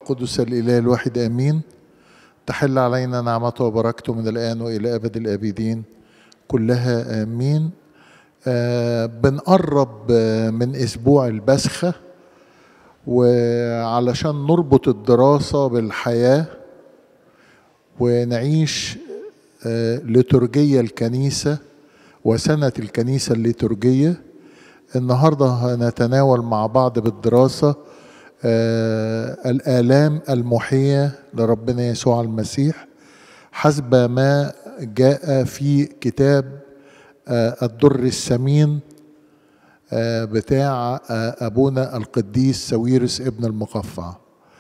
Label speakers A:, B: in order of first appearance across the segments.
A: القدس الإله الواحد آمين تحل علينا نعمته وبركته من الآن وإلى أبد الآبدين كلها آمين آه بنقرب آه من أسبوع البسخة وعلشان نربط الدراسة بالحياة ونعيش آه لترجية الكنيسة وسنة الكنيسة الليتورجية النهاردة هنتناول مع بعض بالدراسة آه الآلام المحية لربنا يسوع المسيح حسب ما جاء في كتاب آه الدر السمين آه بتاع أبونا القديس سويرس ابن المقفع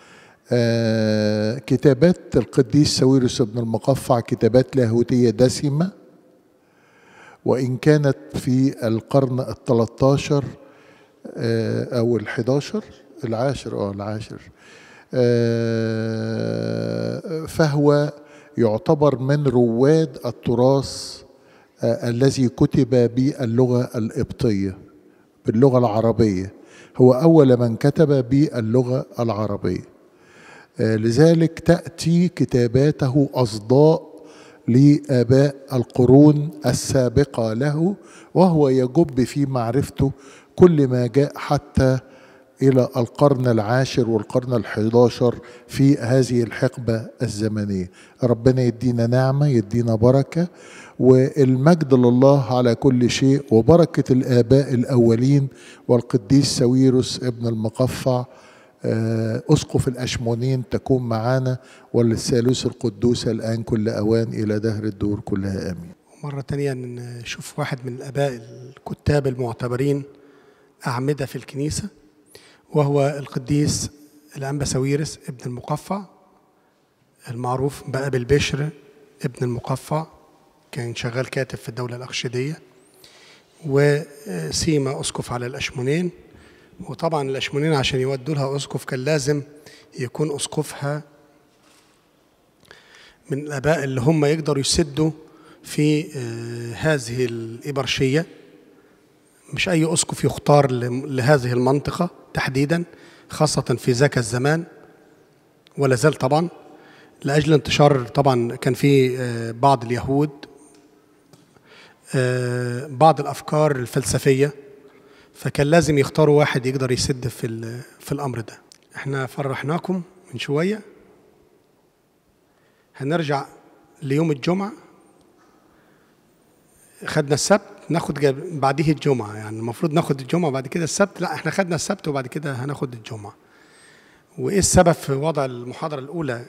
A: كتابات القديس سويرس ابن المقفع كتابات لاهوتية دسمة وإن كانت في القرن الثلاثة أو الحداشر العاشر اه العاشر آه فهو يعتبر من رواد التراث آه الذي كتب باللغة القبطية باللغة العربية هو أول من كتب باللغة العربية آه لذلك تأتي كتاباته أصداء لآباء القرون السابقة له وهو يجب في معرفته كل ما جاء حتى إلى القرن العاشر والقرن الحداشر في هذه الحقبة الزمنية ربنا يدينا نعمة يدينا بركة والمجد لله على كل شيء وبركة الآباء الأولين والقديس سويرس ابن المقفع أسقف الأشمونين تكون معنا وللثالوث القدوس الآن كل أوان إلى دهر الدور كلها آمين
B: مرة تانية نشوف واحد من الآباء الكتاب المعتبرين أعمدة في الكنيسة وهو القديس الأنبا ساويرس ابن المقفع المعروف بأبي البشر ابن المقفع كان شغال كاتب في الدولة الأخشدية وسيما أسقف على الأشمونين وطبعا الأشمونين عشان يودوا لها أسقف كان لازم يكون أسقفها من الآباء اللي هم يقدروا يسدوا في هذه الإبرشية مش أي أسقف يختار لهذه المنطقة تحديدا خاصة في ذاك الزمان ولا زال طبعا لأجل انتشار طبعا كان في بعض اليهود بعض الأفكار الفلسفية فكان لازم يختاروا واحد يقدر يسد في في الأمر ده احنا فرحناكم من شوية هنرجع ليوم الجمعة خدنا السبت ناخد بعديه الجمعة يعني المفروض ناخد الجمعة بعد كده السبت لا احنا خدنا السبت وبعد كده هناخد الجمعة وإيه السبب في وضع المحاضرة الأولى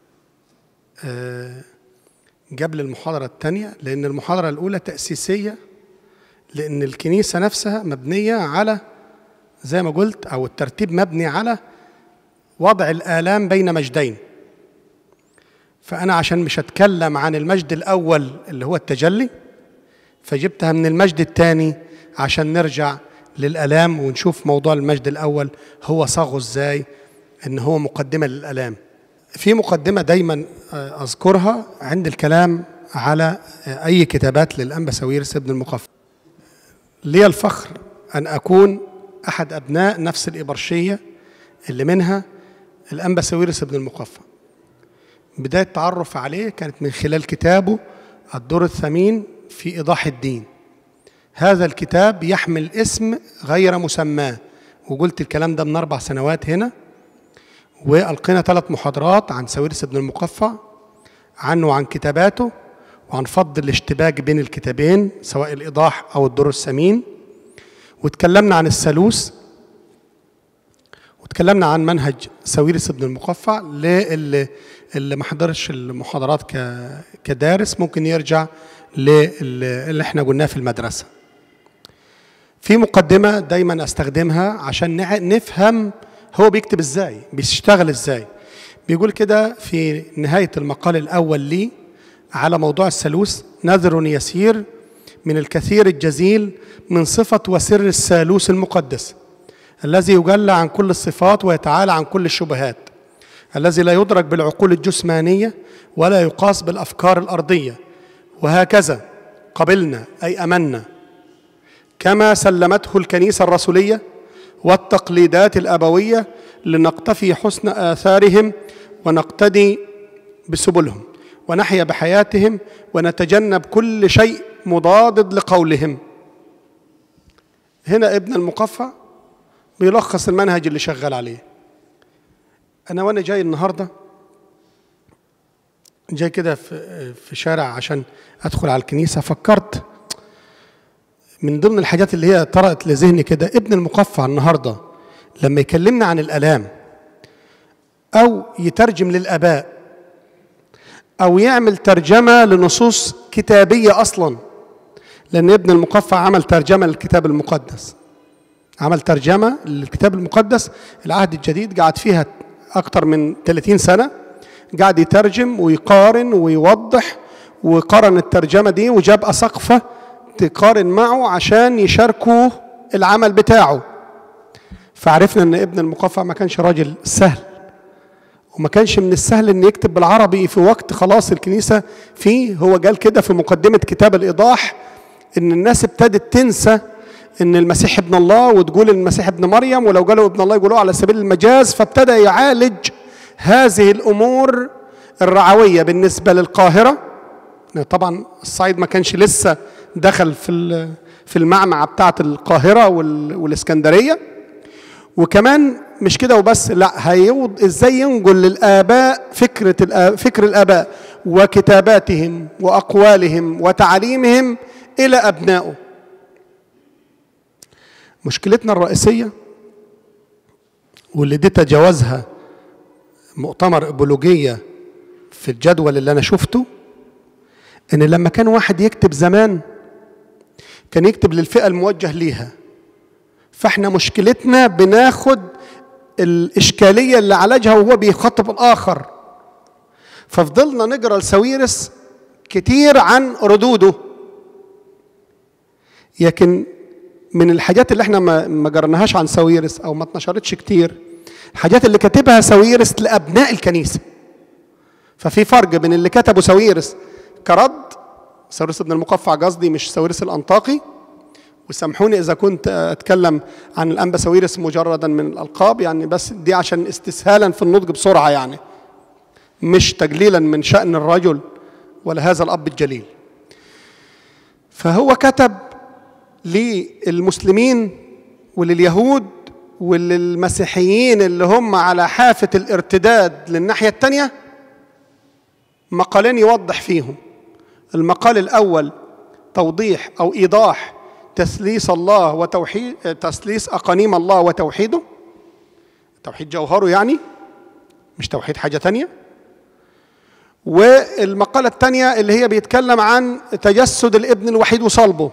B: آه قبل المحاضرة الثانية لأن المحاضرة الأولى تأسيسية لأن الكنيسة نفسها مبنية على زي ما قلت أو الترتيب مبني على وضع الآلام بين مجدين فأنا عشان مش هتكلم عن المجد الأول اللي هو التجلي فجبتها من المجد الثاني عشان نرجع للألام ونشوف موضوع المجد الأول هو صاغه ازاي إن هو مقدمة للألام في مقدمة دايما أذكرها عند الكلام على أي كتابات للأنبا ساويرس ابن المقفى لي الفخر أن أكون أحد أبناء نفس الإبرشية اللي منها الأنبا ساويرس ابن المقفى بداية التعرف عليه كانت من خلال كتابه الدور الثمين في إيضاح الدين هذا الكتاب يحمل اسم غير مسماه وقلت الكلام ده من أربع سنوات هنا وألقينا ثلاث محاضرات عن ساويرس بن المقفع عنه وعن كتاباته وعن فضل الاشتباك بين الكتابين سواء الإيضاح أو الدور السمين وتكلمنا عن الثالوث وتكلمنا عن منهج ساويرس بن المقفع للي اللي ما حضرش المحاضرات كدارس ممكن يرجع اللي احنا قلناه في المدرسة في مقدمة دايما استخدمها عشان نفهم هو بيكتب ازاي بيشتغل ازاي بيقول كده في نهاية المقال الأول لي على موضوع الثالوث نذر يسير من الكثير الجزيل من صفة وسر الثالوث المقدس الذي يجلى عن كل الصفات ويتعالى عن كل الشبهات الذي لا يدرك بالعقول الجسمانية ولا يقاس بالأفكار الأرضية وهكذا قبلنا أي أمنا كما سلمته الكنيسة الرسولية والتقليدات الأبوية لنقتفي حسن آثارهم ونقتدي بسبلهم ونحيا بحياتهم ونتجنب كل شيء مضاد لقولهم هنا ابن المقفع بيلخص المنهج اللي شغال عليه انا وانا جاي النهارده جاي كده في في شارع عشان ادخل على الكنيسه فكرت من ضمن الحاجات اللي هي طرأت لذهني كده ابن المقفع النهارده لما يكلمنا عن الالام او يترجم للاباء او يعمل ترجمه لنصوص كتابيه اصلا لان ابن المقفع عمل ترجمه للكتاب المقدس عمل ترجمه للكتاب المقدس العهد الجديد قعد فيها اكتر من 30 سنه قاعد يترجم ويقارن ويوضح وقارن الترجمه دي وجاب اساقفه تقارن معه عشان يشاركوا العمل بتاعه فعرفنا ان ابن المقفع ما كانش راجل سهل وما كانش من السهل ان يكتب بالعربي في وقت خلاص الكنيسه فيه هو قال كده في مقدمه كتاب الايضاح ان الناس ابتدت تنسى ان المسيح ابن الله وتقول المسيح ابن مريم ولو قالوا ابن الله يقولوه على سبيل المجاز فابتدى يعالج هذه الامور الرعويه بالنسبه للقاهره طبعا الصعيد ما كانش لسه دخل في في المعمعه بتاعه القاهره والاسكندريه وكمان مش كده وبس لا هيوض ازاي ينقل للاباء فكره الآباء فكر الاباء وكتاباتهم واقوالهم وتعاليمهم الى ابنائه مشكلتنا الرئيسيه واللي دي تجاوزها مؤتمر ابولوجيه في الجدول اللي انا شفته ان لما كان واحد يكتب زمان كان يكتب للفئه الموجه ليها فاحنا مشكلتنا بناخد الاشكاليه اللي عالجها وهو بيخاطب الاخر ففضلنا نقرا لساويرس كتير عن ردوده لكن من الحاجات اللي احنا ما ما قرناهاش عن ساويرس او ما اتنشرتش كتير الحاجات اللي كاتبها ساويرس لابناء الكنيسه ففي فرق بين اللي كتبه ساويرس كرد ساويرس ابن المقفع قصدي مش ساويرس الانطاقي وسامحوني اذا كنت اتكلم عن الانبا ساويرس مجردا من الالقاب يعني بس دي عشان استسهالا في النطق بسرعه يعني مش تجليلا من شان الرجل ولا هذا الاب الجليل فهو كتب للمسلمين ولليهود وللمسيحيين اللي هم على حافة الارتداد للناحية التانية مقالين يوضح فيهم المقال الأول توضيح أو إيضاح تثليث الله وتوحيد تثليث أقانيم الله وتوحيده توحيد جوهره يعني مش توحيد حاجة تانية والمقالة الثانية اللي هي بيتكلم عن تجسد الابن الوحيد وصلبه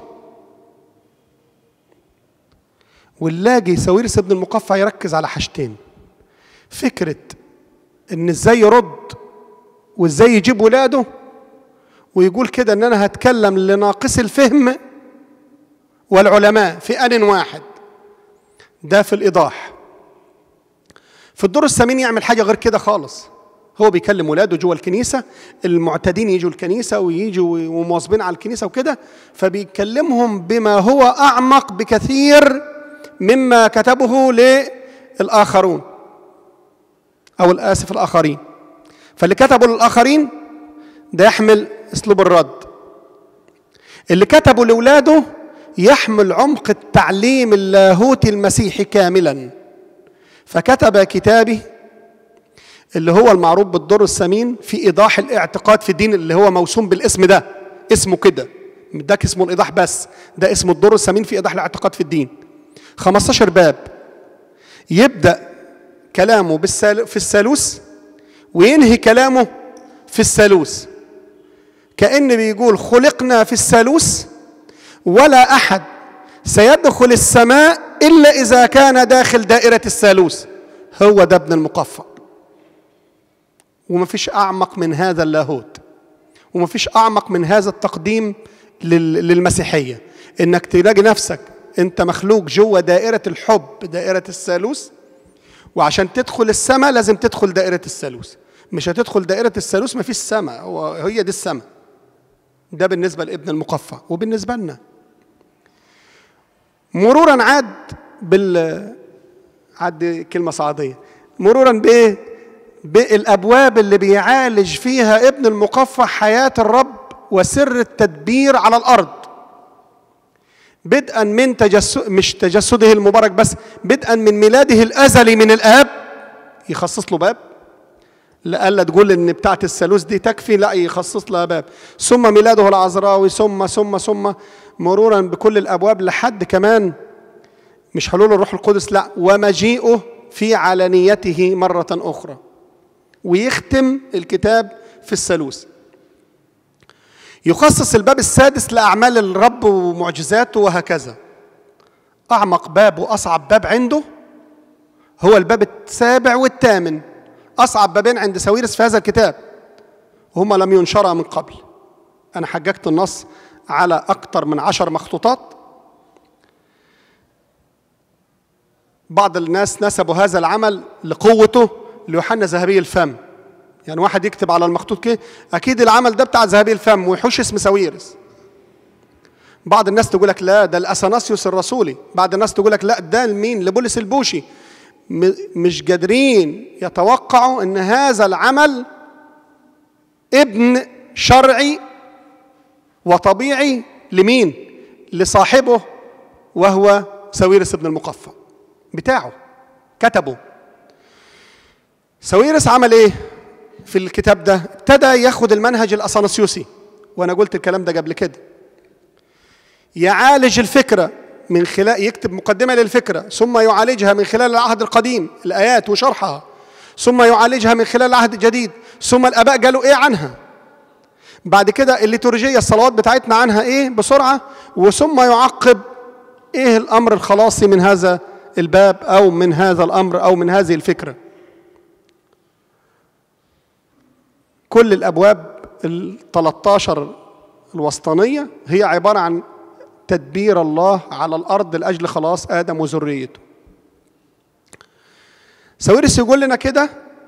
B: ونلاقي ساويرس ابن المقفع يركز على حاجتين فكرة ان ازاي يرد وازاي يجيب ولاده ويقول كده ان انا هتكلم لناقص الفهم والعلماء في ان واحد ده في الايضاح في الدور الثمين يعمل حاجه غير كده خالص هو بيكلم ولاده جوه الكنيسه المعتادين يجوا الكنيسه ويجوا ومواظبين على الكنيسه وكده فبيكلمهم بما هو اعمق بكثير مما كتبه للآخرون أو الآسف الآخرين فاللي كتبه للآخرين ده يحمل أسلوب الرد اللي كتبه لأولاده يحمل عمق التعليم اللاهوتي المسيحي كاملا فكتب كتابه اللي هو المعروف بالدور الثمين في إيضاح الاعتقاد في الدين اللي هو موسوم بالاسم ده اسمه كده ده اسمه الإيضاح بس ده اسمه الدور الثمين في إيضاح الاعتقاد في الدين 15 باب يبدأ كلامه بالسال... في الثالوث وينهي كلامه في الثالوث كأن بيقول خلقنا في الثالوث ولا أحد سيدخل السماء إلا إذا كان داخل دائرة الثالوث هو ده ابن المقفى ومفيش أعمق من هذا اللاهوت ومفيش أعمق من هذا التقديم لل... للمسيحية إنك تلاقي نفسك انت مخلوق جوه دائرة الحب دائرة الثالوث وعشان تدخل السماء لازم تدخل دائرة الثالوث مش هتدخل دائرة الثالوث مفيش سماء هو هي دي السماء ده بالنسبة لابن المقفى وبالنسبة لنا مرورا عاد بال عاد كلمة صعيدية مرورا بايه بالابواب اللي بيعالج فيها ابن المقفى حياه الرب وسر التدبير على الارض بدءا من تجسد مش تجسده المبارك بس بدءا من ميلاده الازلي من الاب يخصص له باب لألا تقول ان بتاعه الثالوث دي تكفي لا يخصص لها باب ثم ميلاده العذراوي ثم ثم ثم مرورا بكل الابواب لحد كمان مش حلول الروح القدس لا ومجيئه في علانيته مرة أخرى ويختم الكتاب في الثالوث يخصص الباب السادس لأعمال الرب ومعجزاته وهكذا أعمق باب وأصعب باب عنده هو الباب السابع والثامن أصعب بابين عند ساويرس في هذا الكتاب هما لم ينشرا من قبل أنا حججت النص على أكثر من عشر مخطوطات بعض الناس نسبوا هذا العمل لقوته ليوحنا ذهبي الفم يعني واحد يكتب على المخطوط كده اكيد العمل ده بتاع ذهبي الفم ويحوش اسم ساويرس بعض الناس تقول لك لا ده الاثناسيوس الرسولي بعض الناس تقول لك لا ده لمين لبولس البوشي م- مش قادرين يتوقعوا ان هذا العمل ابن شرعي وطبيعي لمين لصاحبه وهو ساويرس بن المقفى بتاعه كتبه ساويرس عمل ايه في الكتاب ده ابتدى ياخد المنهج الاثناسيوسي وانا قلت الكلام ده قبل كده يعالج الفكره من خلال يكتب مقدمه للفكره ثم يعالجها من خلال العهد القديم الايات وشرحها ثم يعالجها من خلال العهد الجديد ثم الاباء قالوا ايه عنها بعد كده الليتورجيه الصلوات بتاعتنا عنها ايه بسرعه وثم يعقب ايه الامر الخلاصي من هذا الباب او من هذا الامر او من هذه الفكره كل الابواب ال 13 الوسطانيه هي عباره عن تدبير الله على الارض لاجل خلاص ادم وذريته ساويرس يقول لنا كده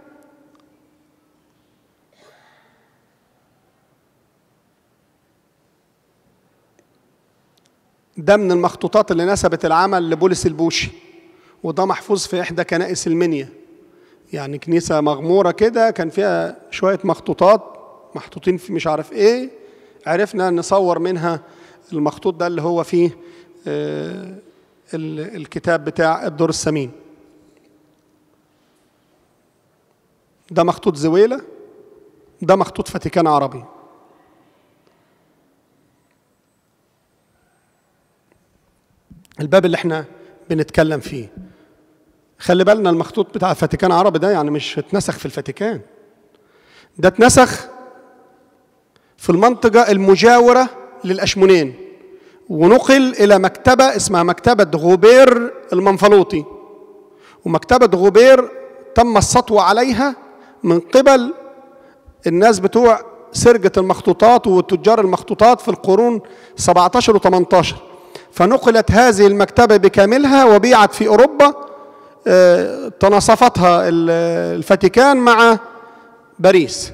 B: ده من المخطوطات اللي نسبت العمل لبولس البوشي وده محفوظ في احدى كنائس المنيا يعني كنيسة مغمورة كده كان فيها شوية مخطوطات محطوطين في مش عارف ايه عرفنا نصور منها المخطوط ده اللي هو فيه آه، ال- الكتاب بتاع الدور الثمين ده مخطوط زويلة ده مخطوط فاتيكان عربي الباب اللي احنا بنتكلم فيه خلي بالنا المخطوط بتاع الفاتيكان عربي ده يعني مش اتنسخ في الفاتيكان ده اتنسخ في المنطقة المجاورة للأشمونين ونقل إلى مكتبة اسمها مكتبة غوبير المنفلوطي ومكتبة غوبير تم السطو عليها من قبل الناس بتوع سرقة المخطوطات وتجار المخطوطات في القرون 17 و 18 فنقلت هذه المكتبة بكاملها وبيعت في أوروبا آه، تناصفتها ال- الفاتيكان مع باريس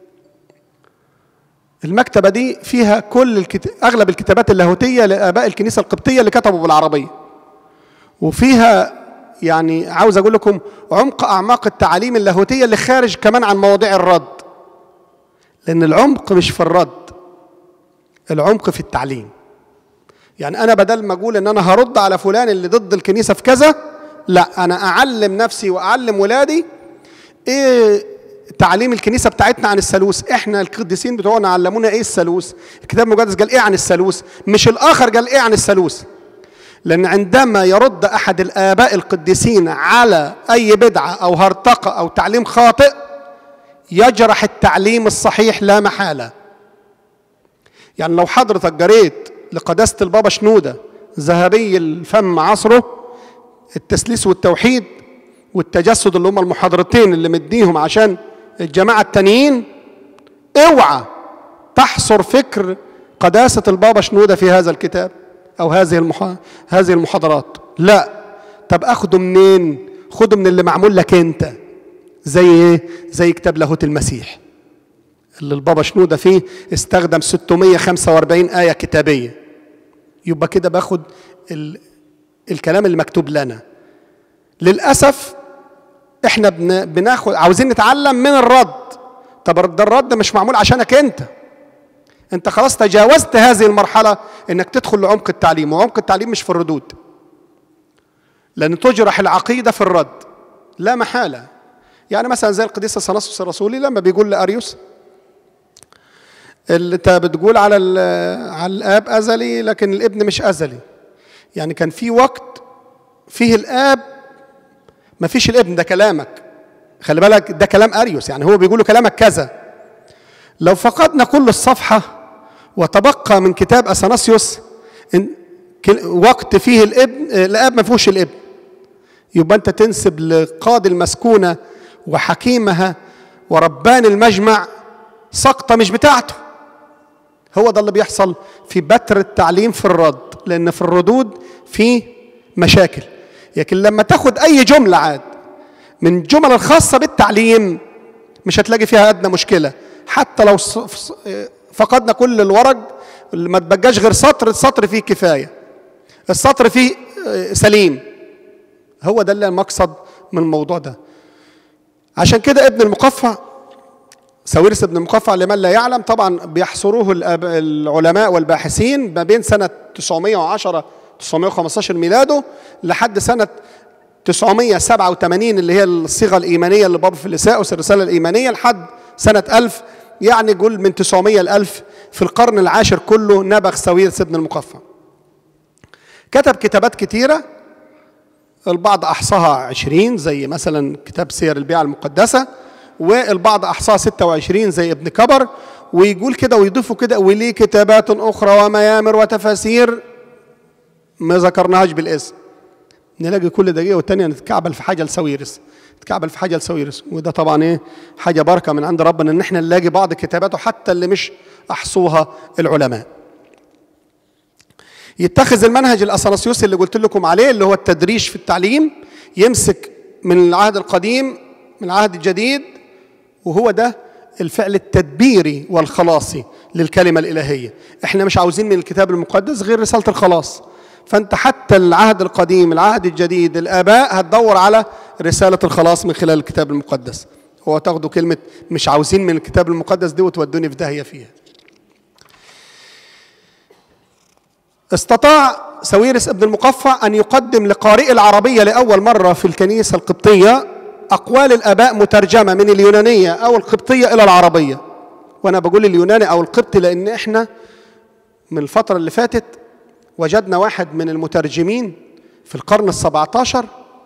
B: المكتبة دي فيها كل الكت... أغلب الكتابات اللاهوتية لآباء الكنيسة القبطية اللي كتبوا بالعربية وفيها يعني عاوز أقول لكم عمق أعماق التعاليم اللاهوتية اللي خارج كمان عن مواضيع الرد لأن العمق مش في الرد العمق في التعليم يعني أنا بدل ما أقول إن أنا هرد على فلان اللي ضد الكنيسة في كذا لا أنا أعلم نفسي وأعلم ولادي إيه تعليم الكنيسة بتاعتنا عن الثالوث احنا القديسين بتوعنا علمونا ايه الثالوث الكتاب المقدس قال ايه عن الثالوث مش الاخر قال ايه عن الثالوث لان عندما يرد احد الاباء القديسين على اي بدعة او هرطقة او تعليم خاطئ يجرح التعليم الصحيح لا محالة يعني لو حضرتك جريت لقداسة البابا شنودة ذهبي الفم عصره التسليس والتوحيد والتجسد اللي هم المحاضرتين اللي مديهم عشان الجماعة التانيين اوعى تحصر فكر قداسة البابا شنودة في هذا الكتاب أو هذه المح... هذه المحاضرات لا طب أخده منين؟ خده من اللي معمول لك أنت زي إيه؟ زي كتاب لاهوت المسيح اللي البابا شنودة فيه استخدم 645 آية كتابية يبقى كده باخد ال... الكلام اللي مكتوب لنا للأسف احنا بن... بناخد عاوزين نتعلم من الرد طب ده الرد مش معمول عشانك انت انت خلاص تجاوزت هذه المرحله انك تدخل لعمق التعليم وعمق التعليم مش في الردود لان تجرح العقيده في الرد لا محاله يعني مثلا زي القديس اثناسيوس الرسولي لما بيقول لاريوس اللي انت بتقول على على الاب ازلي لكن الابن مش ازلي يعني كان في وقت فيه الاب ما فيش الابن ده كلامك خلي بالك ده كلام اريوس يعني هو بيقول له كلامك كذا لو فقدنا كل الصفحه وتبقى من كتاب اثناسيوس إن وقت فيه الابن الاب ما فيهوش الابن يبقى انت تنسب لقاضي المسكونه وحكيمها وربان المجمع سقطه مش بتاعته هو ده اللي بيحصل في بتر التعليم في الرد لان في الردود في مشاكل لكن لما تاخد اي جمله عاد من الجمل الخاصه بالتعليم مش هتلاقي فيها ادنى مشكله حتى لو فقدنا كل الورق اللي ما تبقاش غير سطر السطر فيه كفايه السطر فيه سليم هو ده اللي المقصد من الموضوع ده عشان كده ابن المقفع ساويرس ابن المقفع لمن لا يعلم طبعا بيحصروه العلماء والباحثين ما بين سنة 910 915 ميلاده لحد سنة 987 اللي هي الصيغة الإيمانية اللي بابا في الإساءس الرسالة الإيمانية لحد سنة 1000 يعني قول من 900 ل 1000 في القرن العاشر كله نبغ ساويرس ابن المقفع كتب كتابات كتيرة البعض أحصاها 20 زي مثلا كتاب سير البيعة المقدسة والبعض أحصاها 26 زي ابن كبر ويقول كده ويضيفوا كده وليه كتابات أخرى وميامر وتفاسير ما ذكرناهاش بالاسم نلاقي كل دقيقة والتانية نتكعبل في حاجة لساويرس نتكعبل في حاجة لساويرس وده طبعا ايه حاجة بركة من عند ربنا ان احنا نلاقي بعض كتاباته حتى اللي مش أحصوها العلماء يتخذ المنهج الاثناسيوسي اللي قلت لكم عليه اللي هو التدريج في التعليم يمسك من العهد القديم من العهد الجديد وهو ده الفعل التدبيري والخلاصي للكلمة الإلهية احنا مش عاوزين من الكتاب المقدس غير رسالة الخلاص فانت حتى العهد القديم العهد الجديد الآباء هتدور على رسالة الخلاص من خلال الكتاب المقدس هو تاخدوا كلمة مش عاوزين من الكتاب المقدس دي وتودوني في داهية فيها استطاع سويرس ابن المقفع أن يقدم لقارئ العربية لأول مرة في الكنيسة القبطية أقوال الآباء مترجمة من اليونانية أو القبطية إلى العربية وأنا بقول اليوناني أو القبطي لأن إحنا من الفترة اللي فاتت وجدنا واحد من المترجمين في القرن السبعة عشر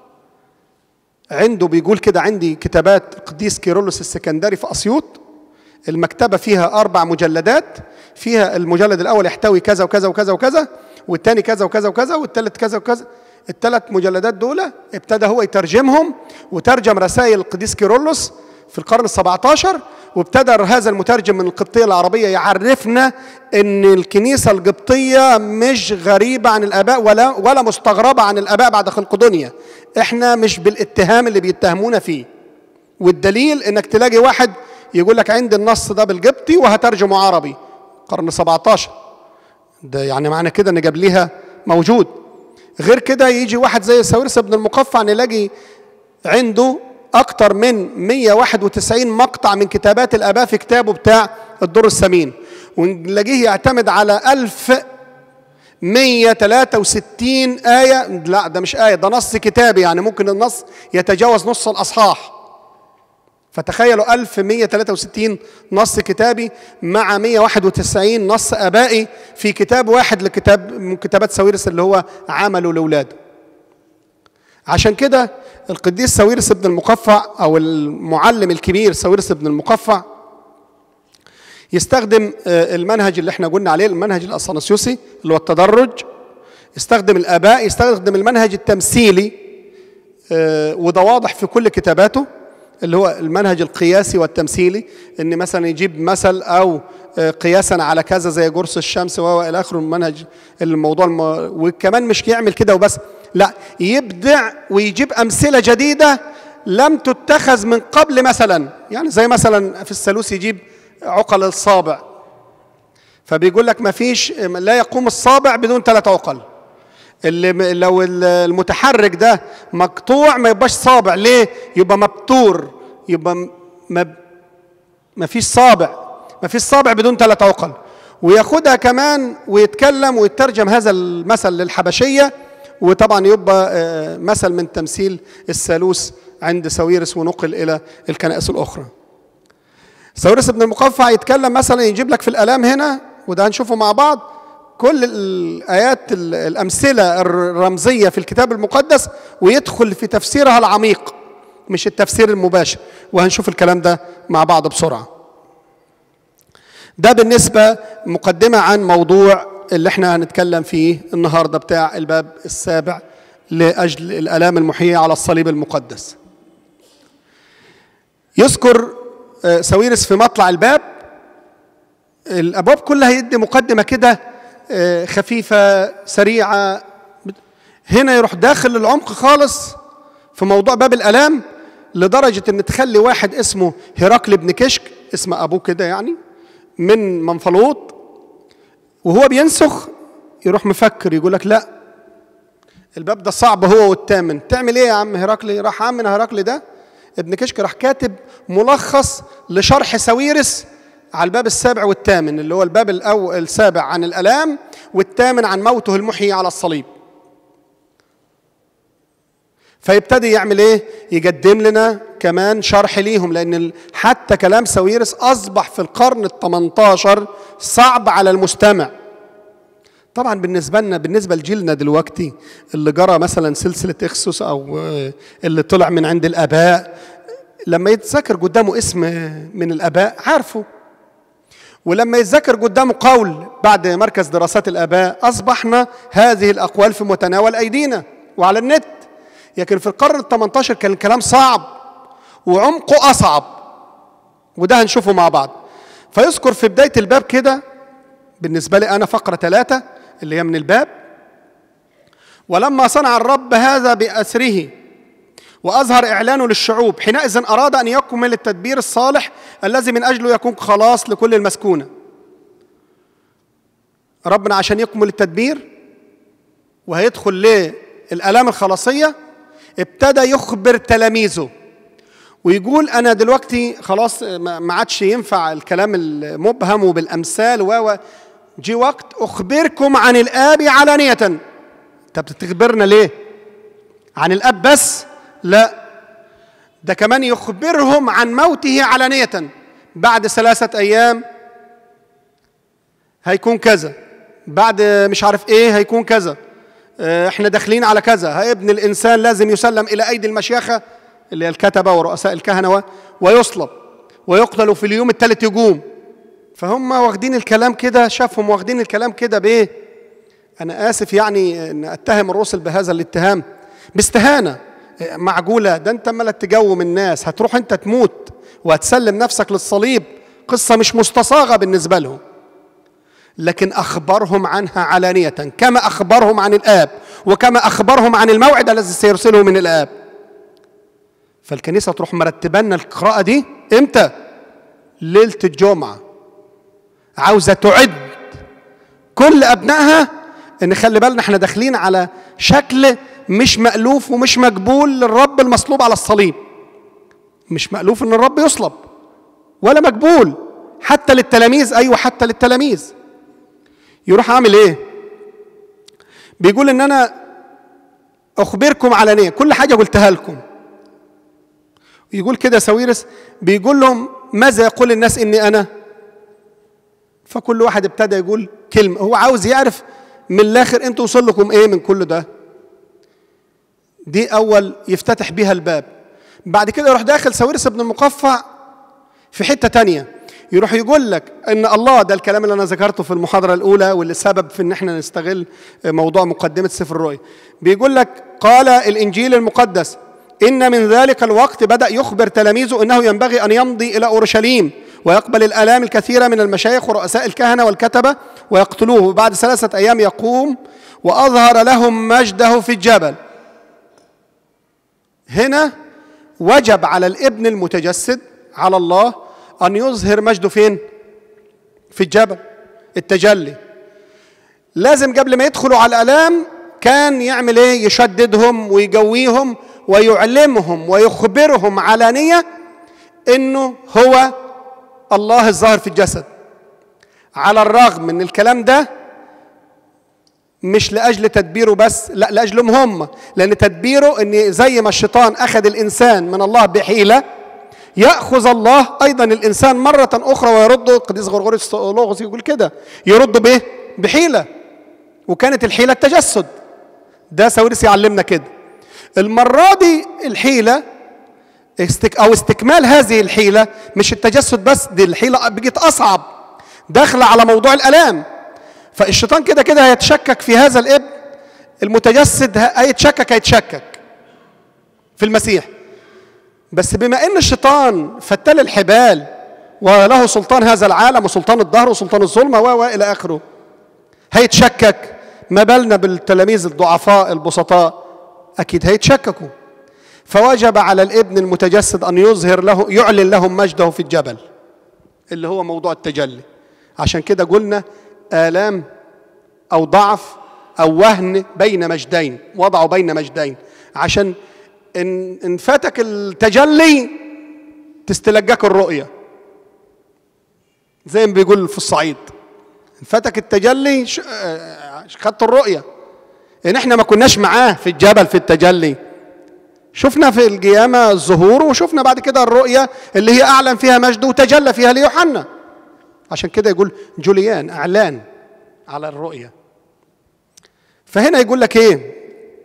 B: عنده بيقول كده عندي كتابات القديس كيرلس السكندري في أسيوط المكتبة فيها أربع مجلدات فيها المجلد الأول يحتوي كذا وكذا وكذا وكذا والثاني كذا وكذا وكذا والثالث كذا وكذا الثلاث مجلدات دول ابتدى هو يترجمهم وترجم رسائل القديس كيرلس في القرن السبعة عشر وابتدى هذا المترجم من القبطية العربية يعرفنا ان الكنيسة القبطية مش غريبة عن الآباء ولا ولا مستغربة عن الآباء بعد خلق دنيا احنا مش بالاتهام اللي بيتهمونا فيه والدليل انك تلاقي واحد يقول لك عندي النص ده بالقبطي وهترجمه عربي قرن 17 ده يعني معنى كده ان جاب ليها موجود غير كده يجي واحد زي ساويرس بن المقفع نلاقي عنده أكتر من 191 مقطع من كتابات الآباء في كتابه بتاع الدور الثمين ونلاقيه يعتمد على 1163 آية لا ده مش آية ده نص كتابي يعني ممكن النص يتجاوز نص الأصحاح فتخيلوا 1163 نص كتابي مع 191 نص ابائي في كتاب واحد لكتاب من كتابات ساويرس اللي هو عمله لاولاده. عشان كده القديس ساويرس بن المقفع او المعلم الكبير ساويرس بن المقفع يستخدم المنهج اللي احنا قلنا عليه المنهج الاثناسيوسي اللي هو التدرج يستخدم الاباء يستخدم المنهج التمثيلي وده واضح في كل كتاباته اللي هو المنهج القياسي والتمثيلي ان مثلا يجيب مثل او قياسا على كذا زي جرس الشمس و الى اخره المنهج الموضوع الم... وكمان مش يعمل كده وبس لا يبدع ويجيب امثله جديده لم تتخذ من قبل مثلا يعني زي مثلا في الثالوث يجيب عقل الصابع فبيقول لك ما فيش لا يقوم الصابع بدون ثلاث عقل اللي لو المتحرك ده مقطوع ما يبقاش صابع ليه يبقى مبتور يبقى ما ما فيش صابع ما فيش صابع بدون ثلاث عقل وياخدها كمان ويتكلم ويترجم هذا المثل للحبشيه وطبعا يبقى مثل من تمثيل الثالوث عند ساويرس ونقل الى الكنائس الاخرى ساويرس بن المقفع يتكلم مثلا يجيب لك في الالام هنا وده هنشوفه مع بعض كل الايات الامثله الرمزيه في الكتاب المقدس ويدخل في تفسيرها العميق مش التفسير المباشر وهنشوف الكلام ده مع بعض بسرعه ده بالنسبه مقدمه عن موضوع اللي احنا هنتكلم فيه النهارده بتاع الباب السابع لاجل الالام المحييه على الصليب المقدس يذكر ساويرس في مطلع الباب الابواب كلها يدي مقدمه كده خفيفه سريعه هنا يروح داخل العمق خالص في موضوع باب الالام لدرجه ان تخلي واحد اسمه هرقل بن كشك اسم ابوه كده يعني من منفلوط وهو بينسخ يروح مفكر يقول لك لا الباب ده صعب هو والثامن تعمل ايه يا عم هرقل راح عم هرقل ده ابن كشك راح كاتب ملخص لشرح ساويرس على الباب السابع والثامن اللي هو الباب الأول السابع عن الالام والثامن عن موته المحيي على الصليب فيبتدي يعمل ايه يقدم لنا كمان شرح ليهم لان حتى كلام ساويرس اصبح في القرن ال18 صعب على المستمع طبعا بالنسبه لنا بالنسبه لجيلنا دلوقتي اللي جرى مثلا سلسله اخسوس او اللي طلع من عند الاباء لما يتذكر قدامه اسم من الاباء عارفه ولما يتذكر قدامه قول بعد مركز دراسات الاباء اصبحنا هذه الاقوال في متناول ايدينا وعلى النت لكن في القرن ال 18 كان الكلام صعب وعمقه اصعب وده هنشوفه مع بعض فيذكر في بدايه الباب كده بالنسبه لي انا فقره ثلاثه اللي هي من الباب ولما صنع الرب هذا باسره واظهر اعلانه للشعوب حينئذ اراد ان يكمل التدبير الصالح الذي من اجله يكون خلاص لكل المسكونه ربنا عشان يكمل التدبير وهيدخل للالام الخلاصيه ابتدى يخبر تلاميذه ويقول انا دلوقتي خلاص ما عادش ينفع الكلام المبهم وبالامثال و جي وقت اخبركم عن الاب علانيه انت بتخبرنا ليه عن الاب بس لا ده كمان يخبرهم عن موته علانيه بعد ثلاثه ايام هيكون كذا بعد مش عارف ايه هيكون كذا احنا داخلين على كذا ابن الانسان لازم يسلم الى ايدي المشيخه اللي هي الكتبه ورؤساء الكهنه ويصلب ويقتل في اليوم الثالث يقوم فهم واخدين الكلام كده شافهم واخدين الكلام كده بايه انا اسف يعني ان اتهم الرسل بهذا الاتهام باستهانه معقوله ده انت امال تجوم الناس هتروح انت تموت وهتسلم نفسك للصليب قصه مش مستصاغه بالنسبه لهم لكن اخبرهم عنها علانيه كما اخبرهم عن الاب وكما اخبرهم عن الموعد الذي سيرسله من الاب فالكنيسه تروح مرتبنا القراءه دي امتى ليله الجمعه عاوزه تعد كل ابنائها ان خلي بالنا احنا داخلين على شكل مش مألوف ومش مقبول للرب المصلوب على الصليب مش مألوف ان الرب يصلب ولا مقبول حتى للتلاميذ ايوه حتى للتلاميذ يروح عامل ايه بيقول ان انا اخبركم علانيه كل حاجه قلتها لكم يقول كده ساويرس بيقول لهم ماذا يقول الناس اني انا فكل واحد ابتدى يقول كلمه هو عاوز يعرف من الاخر انتوا وصل لكم ايه من كل ده دي اول يفتتح بيها الباب بعد كده يروح داخل ساويرس بن المقفع في حته تانية يروح يقول لك ان الله ده الكلام اللي انا ذكرته في المحاضره الاولى واللي سبب في ان احنا نستغل موضوع مقدمه سفر الرؤيا بيقول لك قال الانجيل المقدس ان من ذلك الوقت بدا يخبر تلاميذه انه ينبغي ان يمضي الى اورشليم ويقبل الالام الكثيره من المشايخ ورؤساء الكهنه والكتبه ويقتلوه وبعد ثلاثه ايام يقوم واظهر لهم مجده في الجبل هنا وجب على الابن المتجسد على الله ان يظهر مجده فين في الجبل التجلي لازم قبل ما يدخلوا على الالام كان يعمل ايه يشددهم ويجويهم ويعلمهم ويخبرهم علانيه انه هو الله الظاهر في الجسد على الرغم من الكلام ده مش لاجل تدبيره بس لا لاجلهم هم لان تدبيره ان زي ما الشيطان اخذ الانسان من الله بحيله ياخذ الله ايضا الانسان مره اخرى ويرده القديس غرغوريوس لوغوس يقول كده يرده بايه بحيله وكانت الحيله التجسد ده ساويرس يعلمنا كده المره دي الحيله استك او استكمال هذه الحيله مش التجسد بس دي الحيله بقت اصعب داخله على موضوع الالام فالشيطان كده كده هيتشكك في هذا الابن المتجسد هيتشكك هيتشكك في المسيح بس بما ان الشيطان فتل الحبال وله سلطان هذا العالم وسلطان الدهر وسلطان الظلمه و الى اخره هيتشكك ما بالنا بالتلاميذ الضعفاء البسطاء اكيد هيتشككوا فوجب على الابن المتجسد ان يظهر له يعلن لهم مجده في الجبل اللي هو موضوع التجلي عشان كده قلنا آلام أو ضعف أو وهن بين مجدين وضعوا بين مجدين عشان إن, إن فاتك التجلي تستلجاك الرؤية زي ما بيقول في الصعيد إن فاتك التجلي خدت الرؤية إن إحنا ما كناش معاه في الجبل في التجلي شفنا في القيامة الظهور وشفنا بعد كده الرؤية اللي هي أعلن فيها مجده وتجلى فيها ليوحنا عشان كده يقول جوليان اعلان على الرؤيه فهنا يقول لك ايه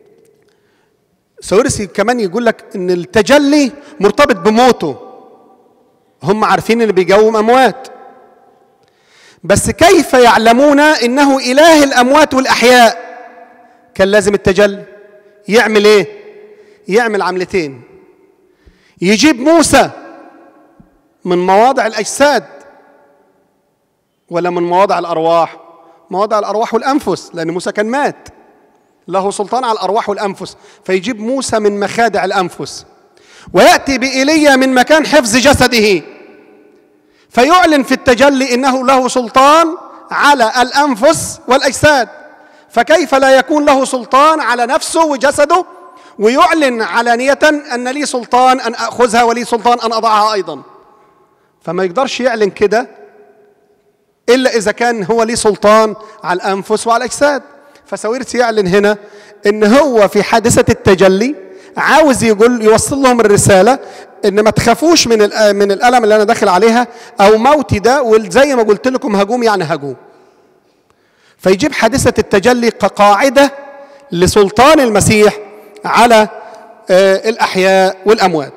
B: سويرسي كمان يقول لك ان التجلي مرتبط بموته هم عارفين ان بيجوم اموات بس كيف يعلمون انه اله الاموات والاحياء كان لازم التجلي يعمل ايه يعمل عملتين يجيب موسى من مواضع الاجساد ولا من مواضع الارواح مواضع الارواح والانفس لان موسى كان مات له سلطان على الارواح والانفس فيجيب موسى من مخادع الانفس وياتي بايليا من مكان حفظ جسده فيعلن في التجلي انه له سلطان على الانفس والاجساد فكيف لا يكون له سلطان على نفسه وجسده ويعلن علانيه ان لي سلطان ان اخذها ولي سلطان ان اضعها ايضا فما يقدرش يعلن كده إلا إذا كان هو ليه سلطان على الأنفس وعلى الأجساد فساويرس يعلن هنا إن هو في حادثة التجلي عاوز يقول يوصل لهم الرسالة إن ما تخافوش من من الألم اللي أنا داخل عليها أو موتي ده وزي ما قلت لكم هجوم يعني هجوم فيجيب حادثة التجلي كقاعدة لسلطان المسيح على الأحياء والأموات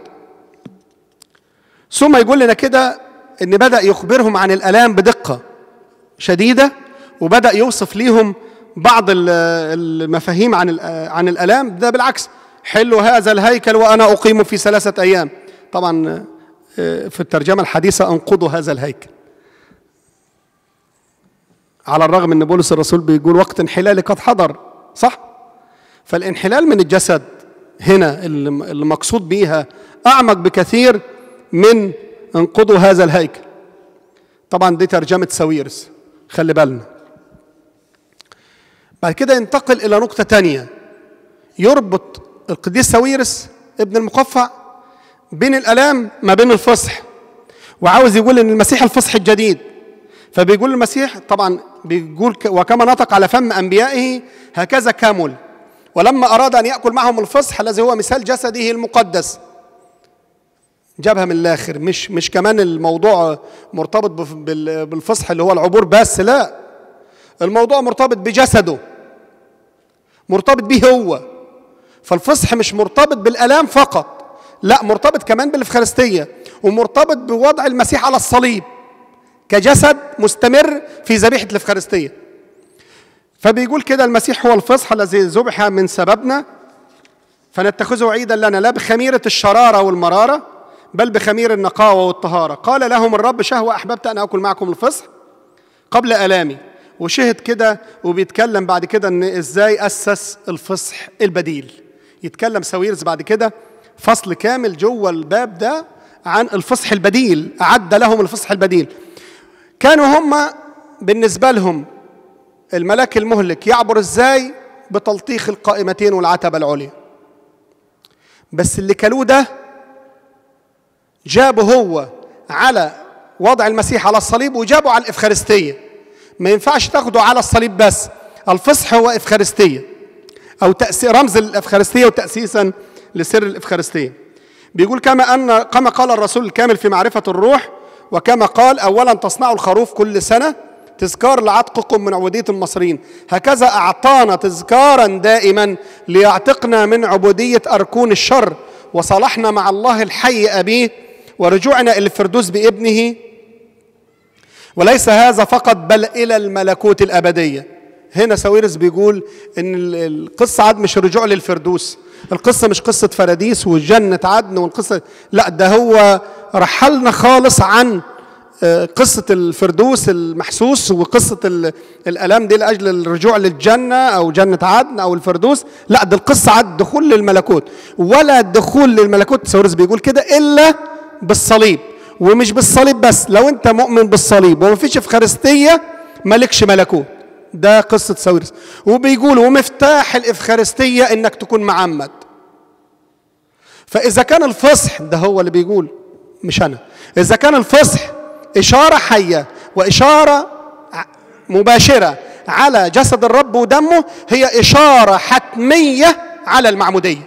B: ثم يقول لنا كده إن بدأ يخبرهم عن الآلام بدقة شديدة وبدأ يوصف ليهم بعض المفاهيم عن عن الآلام ده بالعكس حلوا هذا الهيكل وأنا أقيم في ثلاثة أيام طبعا في الترجمة الحديثة أنقضوا هذا الهيكل على الرغم ان بولس الرسول بيقول وقت انحلالي قد حضر صح فالانحلال من الجسد هنا اللي مقصود بيها اعمق بكثير من انقضوا هذا الهيكل طبعا دي ترجمه ساويرس خلي بالنا بعد كده ينتقل الى نقطه تانية يربط القديس ساويرس ابن المقفع بين الالام ما بين الفصح وعاوز يقول ان المسيح الفصح الجديد فبيقول المسيح طبعا بيقول وكما نطق على فم انبيائه هكذا كامل ولما اراد ان ياكل معهم الفصح الذي هو مثال جسده المقدس جابها من الاخر مش مش كمان الموضوع مرتبط بالفصح اللي هو العبور بس لا الموضوع مرتبط بجسده مرتبط به هو فالفصح مش مرتبط بالالام فقط لا مرتبط كمان بالافخارستيه ومرتبط بوضع المسيح على الصليب كجسد مستمر في ذبيحه الافخارستيه فبيقول كده المسيح هو الفصح الذي ذبح من سببنا فنتخذه عيدا لنا لا بخميره الشراره والمراره بل بخمير النقاوه والطهاره قال لهم الرب شهوه احببت ان اكل معكم الفصح قبل الامي وشهد كده وبيتكلم بعد كده ان ازاي اسس الفصح البديل يتكلم ساويرز بعد كده فصل كامل جوه الباب ده عن الفصح البديل اعد لهم الفصح البديل كانوا هم بالنسبه لهم الملاك المهلك يعبر ازاي بتلطيخ القائمتين والعتبة العليا بس اللي كلوه ده جابه هو على وضع المسيح على الصليب وجابه على الإفخارستية ما ينفعش تاخده على الصليب بس الفصح هو إفخارستية أو تأسيس رمز الإفخارستية وتأسيسا لسر الإفخارستية بيقول كما أن كما قال الرسول الكامل في معرفة الروح وكما قال أولا تصنعوا الخروف كل سنة تذكار لعتقكم من عبودية المصريين هكذا أعطانا تذكارا دائما ليعتقنا من عبودية أركون الشر وصالحنا مع الله الحي أبيه ورجوعنا إلى الفردوس بابنه وليس هذا فقط بل إلى الملكوت الأبدية هنا ساويرس بيقول ان القصه عاد مش الرجوع للفردوس القصه مش قصه فراديس وجنه عدن والقصه لا ده هو رحلنا خالص عن قصة الفردوس المحسوس وقصة الألام دي لأجل الرجوع للجنة أو جنة عدن أو الفردوس لا ده القصة عاد دخول للملكوت ولا دخول للملكوت سورس بيقول كده إلا بالصليب ومش بالصليب بس لو أنت مؤمن بالصليب ومفيش إفخارستية مالكش ملكوت ده قصة ساويرس وبيقول ومفتاح الإفخارستية إنك تكون معمد فإذا كان الفصح ده هو اللي بيقول مش أنا إذا كان الفصح إشارة حية وإشارة مباشرة على جسد الرب ودمه هي إشارة حتمية على المعمودية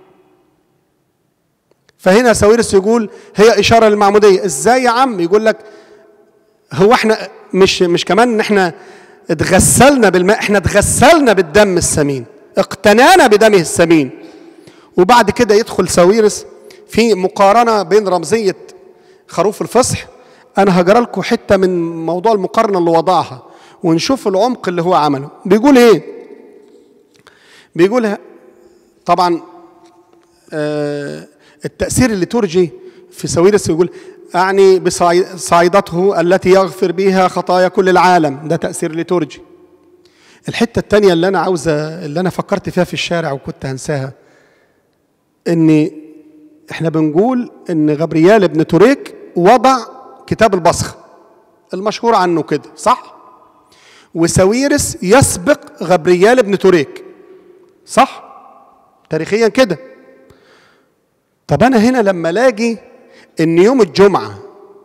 B: فهنا ساويرس يقول هي إشارة للمعمودية إزاي يا عم يقول لك هو احنا مش مش كمان ان احنا اتغسلنا بالماء احنا اتغسلنا بالدم الثمين اقتنانا بدمه الثمين وبعد كده يدخل ساويرس في مقارنة بين رمزية خروف الفصح أنا هجرى لكم حتة من موضوع المقارنة اللي وضعها ونشوف العمق اللي هو عمله بيقول إيه بيقول طبعا آه التأثير الليتورجي في ساويرس يقول أعني بصعيدته التي يغفر بها خطايا كل العالم ده تأثير ليتورجي الحتة الثانية اللي أنا عاوزة اللي أنا فكرت فيها في الشارع وكنت هنساها إن إحنا بنقول إن غبريال ابن توريك وضع كتاب البصخ المشهور عنه كده صح؟ وساويرس يسبق غبريال ابن توريك صح؟ تاريخيا كده طب أنا هنا لما لاقي ان يوم الجمعه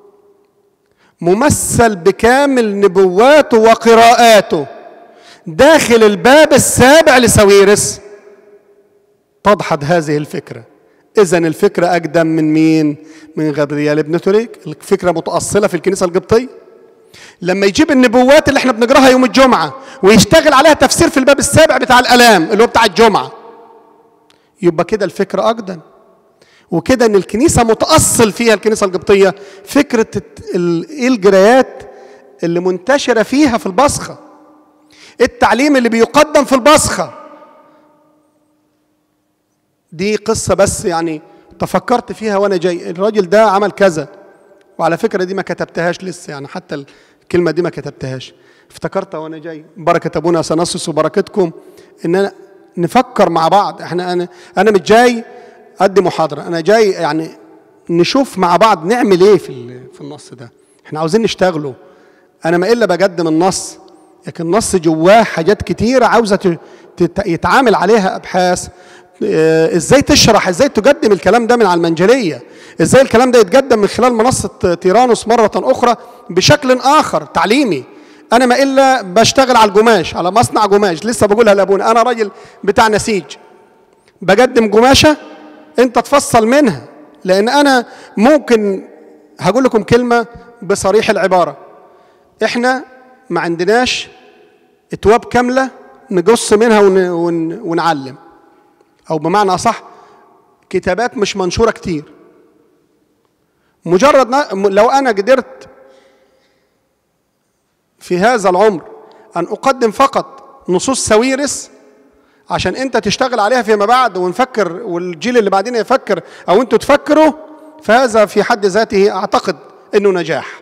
B: ممثل بكامل نبواته وقراءاته داخل الباب السابع لساويرس تضحض هذه الفكره اذا الفكره اقدم من مين من غبريال ابن توريك الفكره متاصله في الكنيسه القبطيه لما يجيب النبوات اللي احنا بنقراها يوم الجمعه ويشتغل عليها تفسير في الباب السابع بتاع الالام اللي هو بتاع الجمعه يبقى كده الفكره اقدم وكده ان الكنيسه متاصل فيها الكنيسه القبطيه فكره ايه الجرايات اللي منتشره فيها في البصخه التعليم اللي بيقدم في البصخه دي قصه بس يعني تفكرت فيها وانا جاي الراجل ده عمل كذا وعلى فكره دي ما كتبتهاش لسه يعني حتى الكلمه دي ما كتبتهاش افتكرتها وانا جاي بركه ابونا سنصص وبركتكم ان أنا نفكر مع بعض احنا انا انا مش جاي ادي محاضره انا جاي يعني نشوف مع بعض نعمل ايه في في النص ده احنا عاوزين نشتغله انا ما الا بقدم النص لكن النص جواه حاجات كتيره عاوزه يتعامل عليها ابحاث ازاي تشرح ازاي تقدم الكلام ده من على المنجليه ازاي الكلام ده يتقدم من خلال منصه تيرانوس مره اخرى بشكل اخر تعليمي انا ما الا بشتغل على القماش على مصنع قماش لسه بقولها لابونا انا راجل بتاع نسيج بقدم قماشه انت تفصل منها لان انا ممكن هقول لكم كلمه بصريح العباره احنا ما عندناش اتواب كامله نقص منها ون ون ونعلم او بمعنى اصح كتابات مش منشوره كتير مجرد لو انا قدرت في هذا العمر ان اقدم فقط نصوص سويرس عشان انت تشتغل عليها فيما بعد ونفكر والجيل اللي بعدين يفكر او انتوا تفكروا فهذا في حد ذاته اعتقد انه نجاح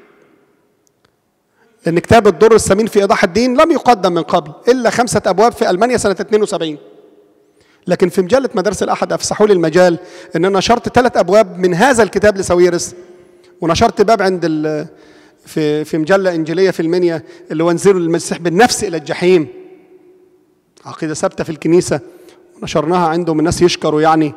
B: لان كتاب الدر الثمين في ايضاح الدين لم يقدم من قبل الا خمسه ابواب في المانيا سنه 72 لكن في مجله مدارس الاحد افسحوا لي المجال ان انا نشرت ثلاث ابواب من هذا الكتاب لساويرس ونشرت باب عند في في مجله انجيليه في المنيا اللي هو انزلوا المسيح بالنفس الى الجحيم عقيدة ثابتة في الكنيسة نشرناها عندهم الناس يشكروا يعني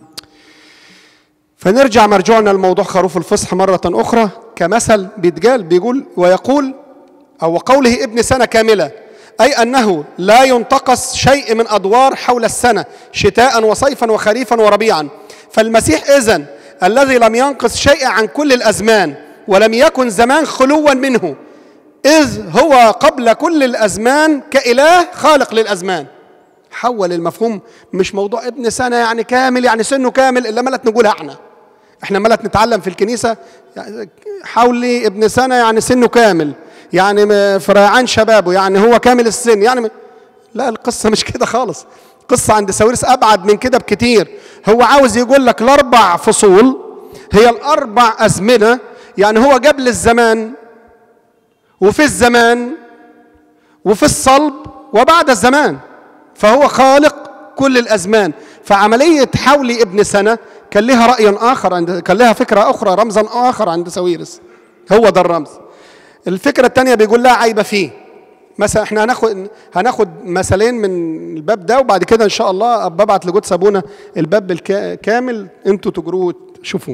B: فنرجع مرجوعنا لموضوع خروف الفصح مرة أخرى كمثل بيتقال بيقول ويقول أو قوله ابن سنة كاملة أي أنه لا ينتقص شيء من أدوار حول السنة شتاء وصيفا وخريفا وربيعا فالمسيح إذن الذي لم ينقص شيء عن كل الأزمان ولم يكن زمان خلوا منه إذ هو قبل كل الأزمان كإله خالق للأزمان حول المفهوم مش موضوع ابن سنة يعني كامل يعني سنه كامل إلا ملت نقولها احنا احنا ملت نتعلم في الكنيسة يعني حولي ابن سنة يعني سنه كامل يعني في ريعان شبابه يعني هو كامل السن يعني لا القصة مش كده خالص قصة عند ساويرس أبعد من كده بكتير هو عاوز يقول لك الأربع فصول هي الأربع أزمنة يعني هو قبل الزمان وفي الزمان وفي الصلب وبعد الزمان فهو خالق كل الأزمان فعملية حولي ابن سنة كان لها رأي آخر عند كان لها فكرة أخرى رمزا آخر عند ساويرس هو ده الرمز الفكرة الثانية بيقول لا عيب فيه مثلا احنا هناخد هناخد مثلين من الباب ده وبعد كده ان شاء الله ببعت لجود ابونا الباب الكامل انتوا تجروه تشوفوه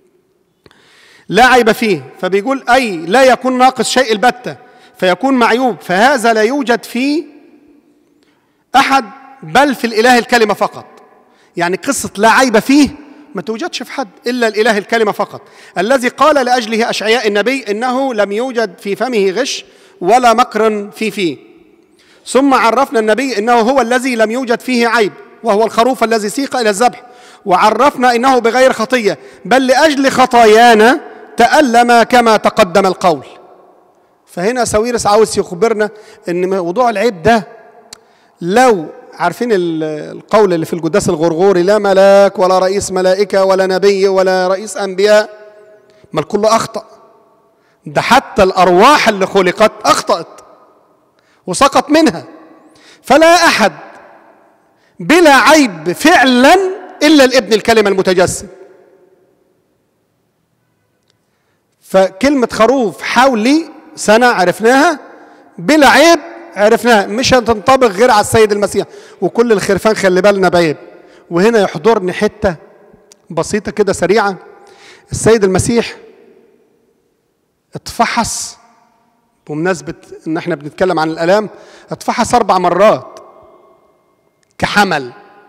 B: لا عيب فيه فبيقول اي لا يكون ناقص شيء البتة فيكون معيوب فهذا لا يوجد فيه احد بل في الاله الكلمة فقط يعني قصة لا عيب فيه ما توجدش في حد إلا الإله الكلمة فقط الذي قال لأجله أشعياء النبي إنه لم يوجد في فمه غش ولا مكر في فيه ثم عرفنا النبي إنه هو الذي لم يوجد فيه عيب وهو الخروف الذي سيق إلى الذبح وعرفنا إنه بغير خطية بل لأجل خطايانا تألم كما تقدم القول فهنا ساويرس عاوز يخبرنا ان موضوع العيب ده لو عارفين القول اللي في القداس الغرغوري لا ملاك ولا رئيس ملائكة ولا نبي ولا رئيس أنبياء ما الكل أخطأ ده حتى الأرواح اللي خلقت أخطأت وسقط منها فلا أحد بلا عيب فعلا إلا الابن الكلمة المتجسد فكلمة خروف حولي سنة عرفناها بلا عيب عرفناها مش هتنطبق غير على السيد المسيح وكل الخرفان خلي بالنا بعيب وهنا يحضرني حتة بسيطة كده سريعة السيد المسيح اتفحص بمناسبة ان احنا بنتكلم عن الالام اتفحص اربع مرات كحمل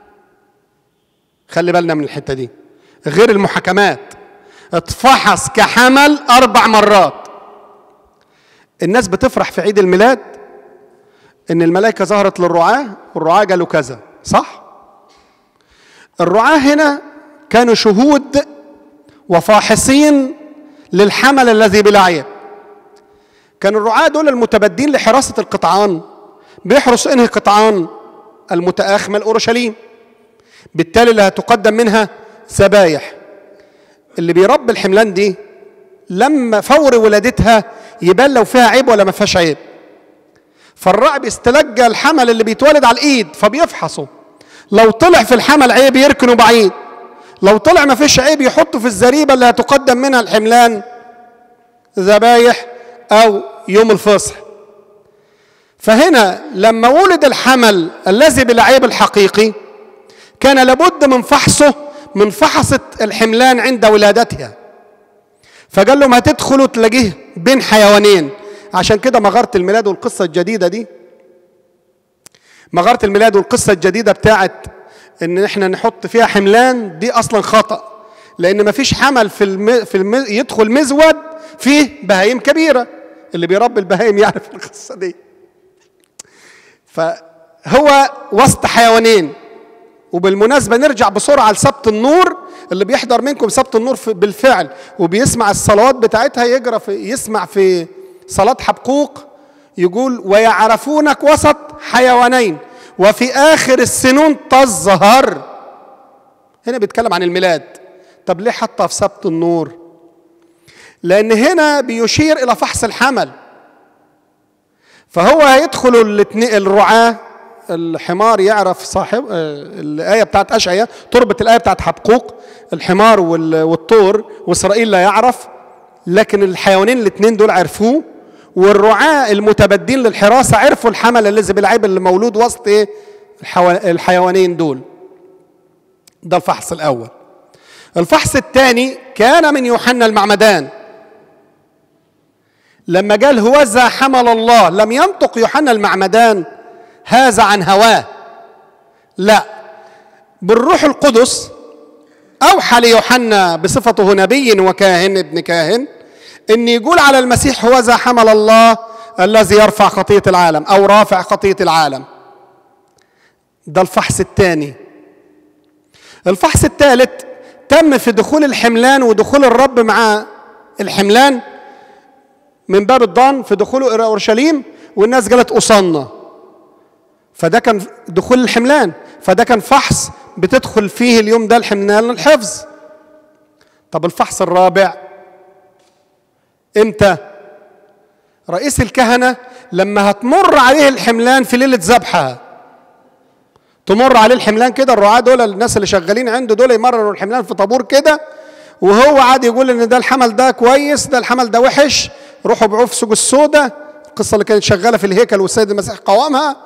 B: خلي بالنا من الحتة دي غير المحاكمات اتفحص كحمل اربع مرات الناس بتفرح في عيد الميلاد ان الملائكه ظهرت للرعاه والرعاه قالوا كذا صح الرعاه هنا كانوا شهود وفاحصين للحمل الذي بلا عيب كان الرعاه دول المتبدين لحراسه القطعان بيحرسوا انهي قطعان المتآخمة اورشليم بالتالي اللي هتقدم منها ذبايح اللي بيربي الحملان دي لما فور ولادتها يبان لو فيها عيب ولا ما فيهاش عيب فالراعي بيستلقى الحمل اللي بيتولد على الايد فبيفحصه لو طلع في الحمل عيب يركنه بعيد لو طلع ما فيش عيب يحطه في الزريبة اللي هتقدم منها الحملان ذبايح أو يوم الفصح فهنا لما ولد الحمل الذي بالعيب الحقيقي كان لابد من فحصه من فحصة الحملان عند ولادتها فقال لهم هتدخلوا تلاقيه بين حيوانين عشان كده مغارة الميلاد والقصة الجديدة دي مغارة الميلاد والقصة الجديدة بتاعت ان احنا نحط فيها حملان دي اصلا خطأ لان مفيش حمل في الم... في الم... يدخل مزود فيه بهايم كبيرة اللي بيربي البهايم يعرف القصة دي فهو وسط حيوانين وبالمناسبة نرجع بسرعة لسبت النور اللي بيحضر منكم سبت النور بالفعل وبيسمع الصلوات بتاعتها يجرى في يسمع في صلاة حبقوق يقول ويعرفونك وسط حيوانين وفي آخر السنون تظهر هنا بيتكلم عن الميلاد طب ليه حطها في سبت النور لأن هنا بيشير إلى فحص الحمل فهو هيدخل الاثنين الرعاة الحمار يعرف صاحب الآية بتاعت أشعية تربط الآية بتاعت حبقوق الحمار والطور وإسرائيل لا يعرف لكن الحيوانين الاثنين دول عرفوه والرعاة المتبدين للحراسة عرفوا الحمل الذي بالعيب اللي مولود وسط ايه الحوا- الحيوانين دول ده الفحص الأول الفحص الثاني كان من يوحنا المعمدان لما قال هوذا حمل الله لم ينطق يوحنا المعمدان هذا عن هواه لا بالروح القدس أوحى ليوحنا بصفته نبي وكاهن ابن كاهن إن يقول على المسيح هوذا حمل الله الذي يرفع خطية العالم أو رافع خطية العالم ده الفحص الثاني الفحص الثالث تم في دخول الحملان ودخول الرب مع الحملان من باب الضان في دخوله إلى أورشليم والناس قالت أصلنا فده كان دخول الحملان فده كان فحص بتدخل فيه اليوم ده الحملان الحفظ طب الفحص الرابع امتى رئيس الكهنة لما هتمر عليه الحملان في ليلة ذبحها تمر عليه الحملان كده الرعاة دول الناس اللي شغالين عنده دول يمرروا الحملان في طابور كده وهو عاد يقول ان ده الحمل ده كويس ده الحمل ده وحش روحوا بيعوه في سوق السوداء القصة اللي كانت شغالة في الهيكل والسيد المسيح قوامها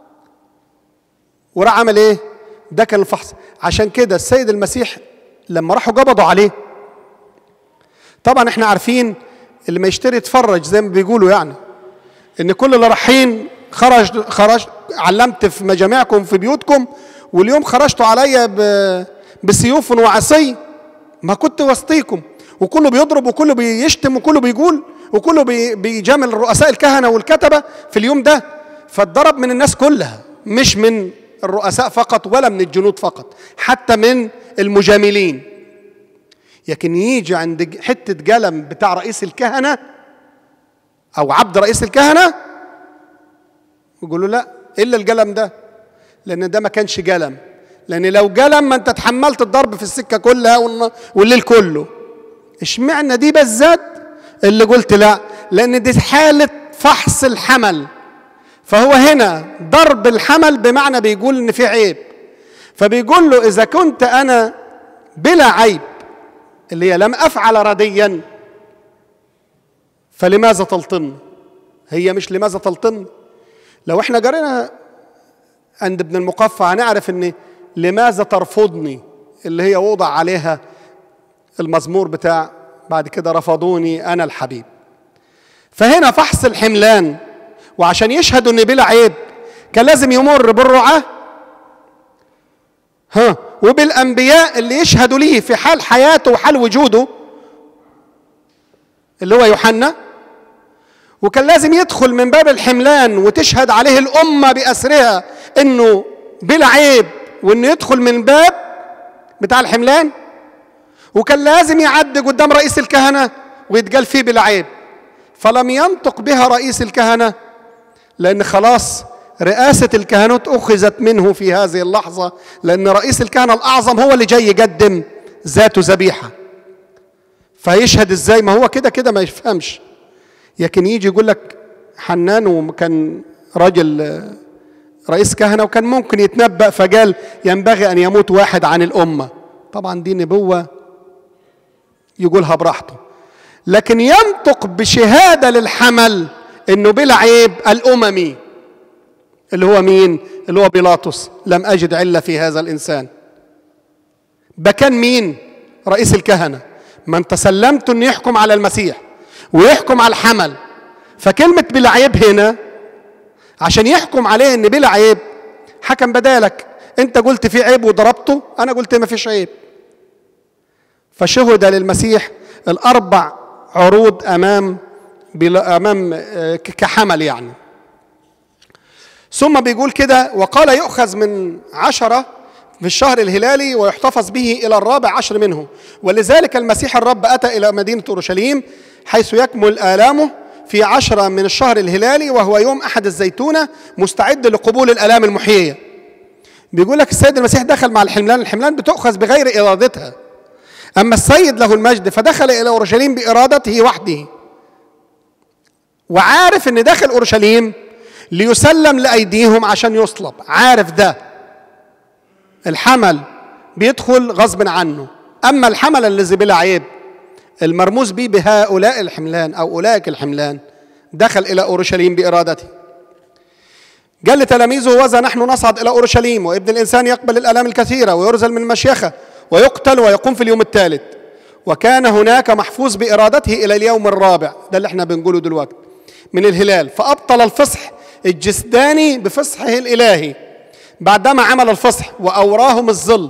B: وراح عمل ايه ده كان الفحص عشان كده السيد المسيح لما راحوا قبضوا عليه طبعا احنا عارفين اللي ما يشتري يتفرج زي ما بيقولوا يعني ان كل اللي رايحين خرج خرج علمت في مجامعكم في بيوتكم واليوم خرجتوا عليا ب- بسيوف وعصي ما كنت وسطيكم وكله بيضرب وكله بيشتم وكله بيقول وكله بي- بيجامل رؤساء الكهنه والكتبه في اليوم ده فاتضرب من الناس كلها مش من الرؤساء فقط ولا من الجنود فقط حتى من المجاملين لكن يجي عند ج- حته قلم بتاع رئيس الكهنه او عبد رئيس الكهنه يقولوا لا الا القلم ده لان ده ما كانش قلم لان لو قلم ما انت تحملت الضرب في السكه كلها والن- والليل كله اشمعنى دي بالذات اللي قلت لا لان دي حاله فحص الحمل فهو هنا ضرب الحمل بمعنى بيقول ان في عيب فبيقول له اذا كنت انا بلا عيب اللي هي لم افعل رديا فلماذا تلطمني هي مش لماذا تلطمني لو احنا قرينا عند ابن المقفع هنعرف ان لماذا ترفضني اللي هي وضع عليها المزمور بتاع بعد كده رفضوني انا الحبيب فهنا فحص الحملان وعشان يشهدوا ان بلا عيب كان لازم يمر بالرعاه ها وبالانبياء اللي يشهدوا ليه في حال حياته وحال وجوده اللي هو يوحنا وكان لازم يدخل من باب الحملان وتشهد عليه الامه باسرها انه بلا عيب وانه يدخل من باب بتاع الحملان وكان لازم يعدي قدام رئيس الكهنه ويتقال فيه بلا عيب فلم ينطق بها رئيس الكهنه لان خلاص رئاسه الكهنوت اخذت منه في هذه اللحظه لان رئيس الكهنه الاعظم هو اللي جاي يقدم ذاته ذبيحه فيشهد ازاي ما هو كده كده ما يفهمش لكن يجي يقول لك حنان وكان راجل آه، رئيس كهنه وكان ممكن يتنبأ فقال ينبغي ان يموت واحد عن الامه طبعا دي نبوه يقولها براحته لكن ينطق بشهاده للحمل انه بلا عيب الاممي اللي هو مين اللي هو بيلاطس لم اجد عله في هذا الانسان بكان مين رئيس الكهنه من تسلمت انه يحكم على المسيح ويحكم على الحمل فكلمه بلا عيب هنا عشان يحكم عليه ان بلا عيب حكم بدالك انت قلت في عيب وضربته انا قلت ما فيش عيب فشهد للمسيح الاربع عروض امام بلا امام آه، ك- كحمل يعني ثم بيقول كده وقال يؤخذ من عشرة في الشهر الهلالي ويحتفظ به إلى الرابع عشر منه ولذلك المسيح الرب أتى إلى مدينة أورشليم حيث يكمل آلامه في عشرة من الشهر الهلالي وهو يوم أحد الزيتونة مستعد لقبول الآلام المحيية بيقول لك السيد المسيح دخل مع الحملان الحملان بتؤخذ بغير إرادتها أما السيد له المجد فدخل إلى أورشليم بإرادته وحده وعارف ان داخل اورشليم ليسلم لايديهم عشان يصلب عارف ده الحمل بيدخل غصب عنه اما الحمل الذي بلا عيب المرموز به بهؤلاء الحملان او اولئك الحملان دخل الى اورشليم بارادته قال لتلاميذه وذا نحن نصعد الى اورشليم وابن الانسان يقبل الالام الكثيره ويرزل من المشيخه ويقتل ويقوم في اليوم الثالث وكان هناك محفوظ بارادته الى اليوم الرابع ده اللي احنا بنقوله دلوقتي من الهلال فابطل الفصح الجسداني بفصحه الالهي بعدما عمل الفصح واوراهم الظل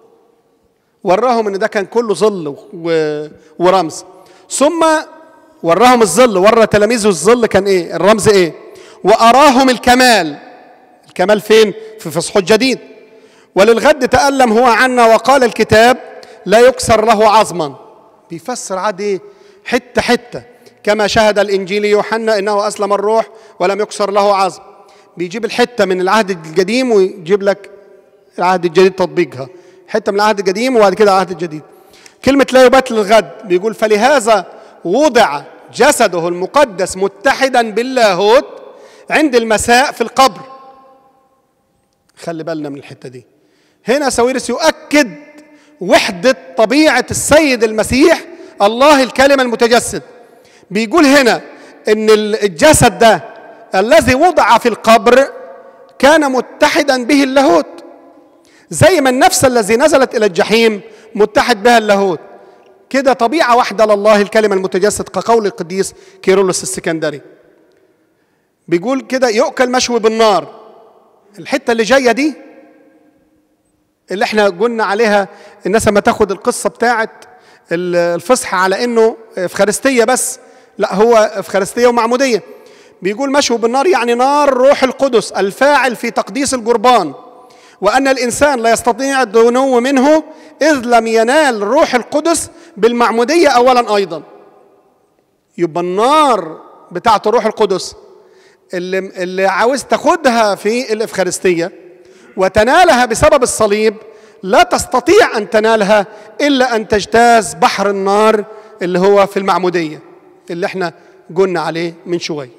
B: وراهم ان ده كان كله ظل و... ورمز ثم وراهم الظل ورى تلاميذه الظل كان ايه الرمز ايه واراهم الكمال الكمال فين في فصحه الجديد وللغد تألم هو عنا وقال الكتاب لا يكسر له عظما بيفسر عاد ايه حته حته كما شهد الانجيل يوحنا انه اسلم الروح ولم يكسر له عظم بيجيب الحته من العهد القديم ويجيب لك العهد الجديد تطبيقها حته من العهد القديم وبعد كده العهد الجديد كلمه لا يبات للغد بيقول فلهذا وضع جسده المقدس متحدا باللاهوت عند المساء في القبر خلي بالنا من الحته دي هنا ساويرس يؤكد وحده طبيعه السيد المسيح الله الكلمه المتجسد بيقول هنا ان الجسد ده الذي وضع في القبر كان متحدا به اللاهوت زي ما النفس الذي نزلت الى الجحيم متحد بها اللاهوت كده طبيعه واحده لله الكلمه المتجسد كقول القديس كيرلس السكندري بيقول كده يؤكل مشوي بالنار الحته اللي جايه دي اللي احنا قلنا عليها الناس لما تاخد القصه بتاعت الفصح على انه افخارستيه بس لا هو افخارستيه ومعموديه بيقول مشوا بالنار يعني نار روح القدس الفاعل في تقديس القربان وان الانسان لا يستطيع الدنو منه اذ لم ينال روح القدس بالمعموديه اولا ايضا يبقى النار بتاعت الروح القدس اللي اللي عاوز تاخدها في الافخارستيه وتنالها بسبب الصليب لا تستطيع ان تنالها الا ان تجتاز بحر النار اللي هو في المعموديه اللي احنا قلنا عليه من شويه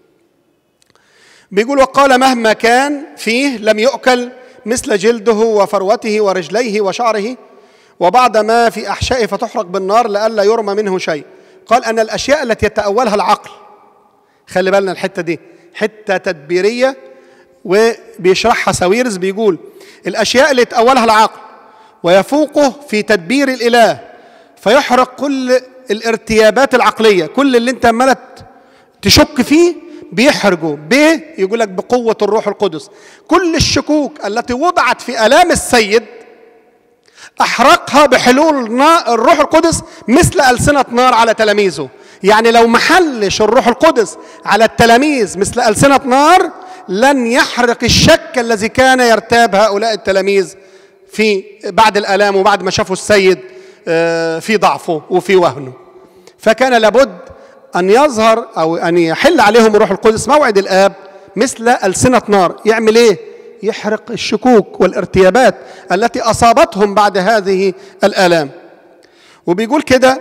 B: بيقول وقال مهما كان فيه لم يؤكل مثل جلده وفروته ورجليه وشعره وبعد ما في احشائه فتحرق بالنار لئلا يرمى منه شيء قال ان الاشياء التي يتاولها العقل خلي بالنا الحته دي حته تدبيريه وبيشرحها ساويرز بيقول الاشياء اللي يتاولها العقل ويفوقه في تدبير الاله فيحرق كل الارتيابات العقليه كل اللي انت عمال تشك فيه بيحرجه ب يقول لك بقوه الروح القدس كل الشكوك التي وضعت في الام السيد احرقها بحلول الروح القدس مثل السنه نار على تلاميذه يعني لو محلش الروح القدس على التلاميذ مثل السنه نار لن يحرق الشك الذي كان يرتاب هؤلاء التلاميذ في بعد الالام وبعد ما شافوا السيد في ضعفه وفي وهنه فكان لابد ان يظهر او ان يحل عليهم الروح القدس موعد الاب مثل السنه نار يعمل ايه يحرق الشكوك والارتيابات التي اصابتهم بعد هذه الالام وبيقول كده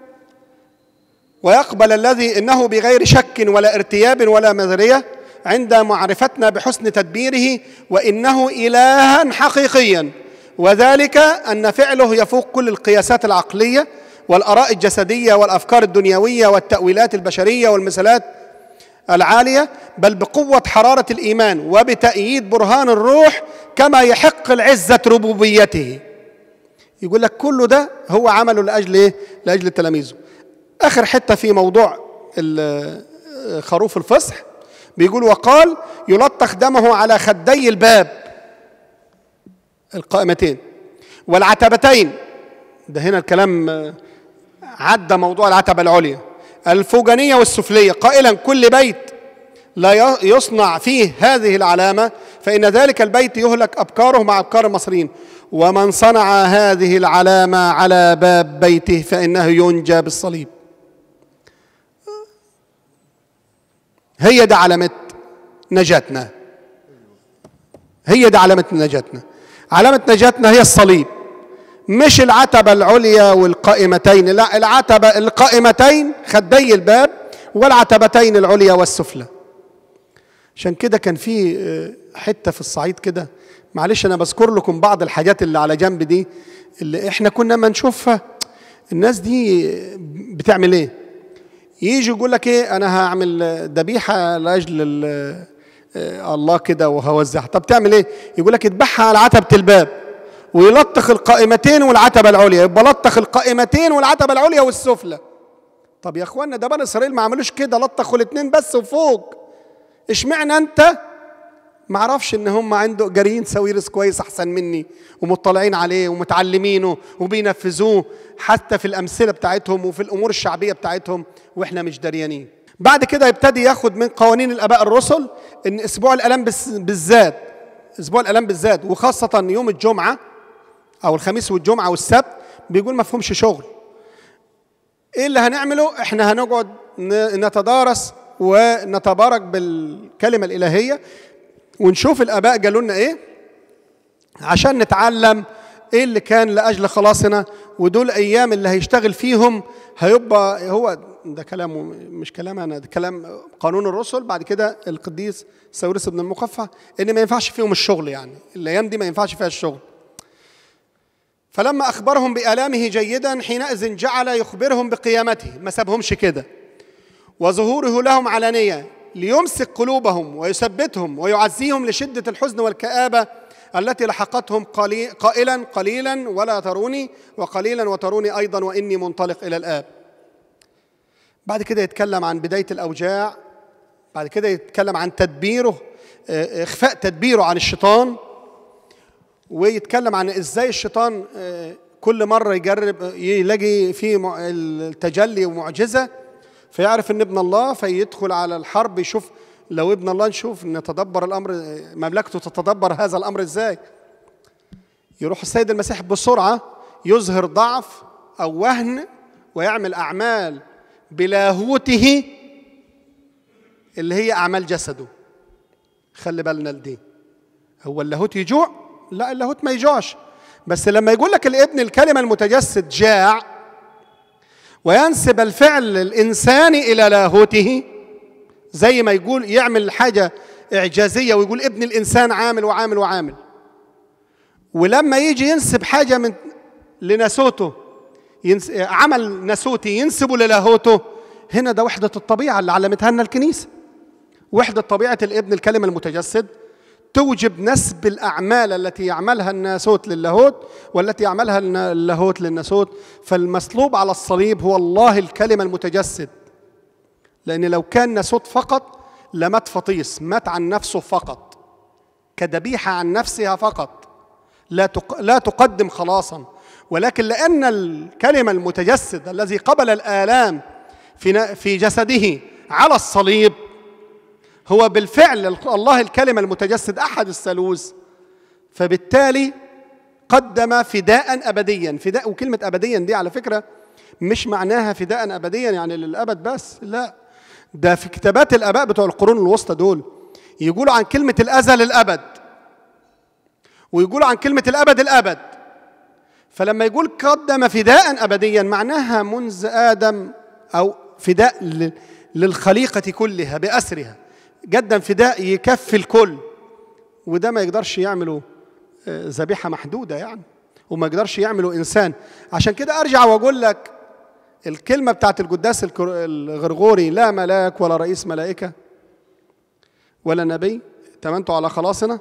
B: ويقبل الذي انه بغير شك ولا ارتياب ولا مذريه عند معرفتنا بحسن تدبيره وانه الها حقيقيا وذلك ان فعله يفوق كل القياسات العقليه والاراء الجسديه والافكار الدنيويه والتاويلات البشريه والمثالات العاليه بل بقوه حراره الايمان وبتاييد برهان الروح كما يحق العزه ربوبيته يقول لك كل ده هو عمله لاجل ايه لاجل تلاميذه اخر حته في موضوع خروف الفصح بيقول وقال يلطخ دمه على خدي الباب القائمتين والعتبتين ده هنا الكلام عدى موضوع العتبة العليا الفوجانية والسفلية قائلا كل بيت لا يصنع فيه هذه العلامة فإن ذلك البيت يهلك أبكاره مع أبكار المصريين ومن صنع هذه العلامة على باب بيته فإنه ينجى بالصليب هي دي علامة نجاتنا هي دي علامة نجاتنا علامة نجاتنا هي الصليب مش العتبة العليا والقائمتين لا العتبة القائمتين خدي الباب والعتبتين العليا والسفلى عشان كده كان في حتة في الصعيد كده معلش أنا بذكر لكم بعض الحاجات اللي على جنب دي اللي احنا كنا ما نشوفها الناس دي بتعمل ايه يجي يقول لك ايه انا هعمل ذبيحه لاجل آه، الله كده وهوزعها طب تعمل ايه يقول لك اذبحها على عتبة الباب ويلطخ القائمتين والعتبة العليا يبقى لطخ القائمتين والعتبة العليا والسفلى طب يا اخوانا ده بني اسرائيل ما عملوش كده لطخوا الاثنين بس وفوق اشمعنى انت ما اعرفش ان هم عنده جاريين ساويرس كويس احسن مني ومطلعين عليه ومتعلمينه وبينفذوه حتى في الامثله بتاعتهم وفي الامور الشعبيه بتاعتهم واحنا مش دريانين بعد كده يبتدي ياخد من قوانين الاباء الرسل ان اسبوع الالام بس- بالذات اسبوع الالام بالذات وخاصه يوم الجمعه او الخميس والجمعه والسبت بيقول ما فيهمش شغل ايه اللي هنعمله احنا هنقعد ن- نتدارس ونتبارك بالكلمه الالهيه ونشوف الاباء قالوا لنا ايه عشان نتعلم ايه اللي كان لاجل خلاصنا ودول ايام اللي هيشتغل فيهم هيبقى هو ده كلامه مش كلام انا ده كلام قانون الرسل بعد كده القديس ساويرس بن المقفع ان ما ينفعش فيهم الشغل يعني الايام دي ما ينفعش فيها الشغل فلما اخبرهم بالامه جيدا حينئذ جعل يخبرهم بقيامته ما سابهمش كده وظهوره لهم علانيه ليمسك قلوبهم ويثبتهم ويعزيهم لشده الحزن والكابه التي لحقتهم قلي- قائلا قليلا ولا تروني وقليلا وتروني ايضا واني منطلق الى الاب بعد كده يتكلم عن بدايه الاوجاع بعد كده يتكلم عن تدبيره آه، اخفاء تدبيره عن الشيطان ويتكلم عن ازاي الشيطان آه، كل مره يجرب آه، يلاقي فيه مع- التجلي ومعجزه فيعرف ان ابن الله فيدخل على الحرب يشوف لو ابن الله نشوف نتدبر الامر آه، مملكته تتدبر هذا الامر ازاي يروح السيد المسيح بسرعه يظهر ضعف او وهن ويعمل اعمال بلاهوته اللي هي اعمال جسده خلي بالنا لدي هو اللاهوت يجوع لا اللاهوت ما يجوعش بس لما يقول لك الابن الكلمة المتجسد جاع وينسب الفعل الإنساني إلى لاهوته زي ما يقول يعمل حاجة إعجازية ويقول ابن الإنسان عامل وعامل وعامل ولما يجي ينسب حاجة من لناسوته ينس... عمل ناسوتي ينسبه للاهوته هنا ده وحدة الطبيعة اللي علمتها لنا الكنيسة وحدة طبيعة الابن الكلمة المتجسد توجب نسب الأعمال التي يعملها الناسوت للاهوت والتي يعملها النا- اللاهوت للناسوت فالمصلوب على الصليب هو الله الكلمة المتجسد لأن لو كان ناسوت فقط لمات فطيس مات عن نفسه فقط كذبيحة عن نفسها فقط لا تق... لا تقدم خلاصا ولكن لأن الكلمة المتجسد الذي قبل الآلام في ن- في جسده على الصليب هو بالفعل الله الكلمة المتجسد أحد الثالوث فبالتالي قدم فداء أبديا فداء وكلمة أبديا دي على فكرة مش معناها فداء أبديا يعني للأبد بس لا ده في كتابات الآباء بتوع القرون الوسطى دول يقولوا عن كلمة الأزل الأبد ويقولوا عن كلمة الأبد الأبد فلما يقول قدم فداء أبديا معناها منذ آدم أو فداء ل- للخليقة كلها بأسرها قدم فداء يكفي الكل وده ما يقدرش يعمله آه، ذبيحة محدودة يعني وما يقدرش يعمله إنسان عشان كده أرجع وأقول لك الكلمة بتاعت القداس الكر- الغرغوري لا ملاك ولا رئيس ملائكة ولا نبي تمنتوا على خلاصنا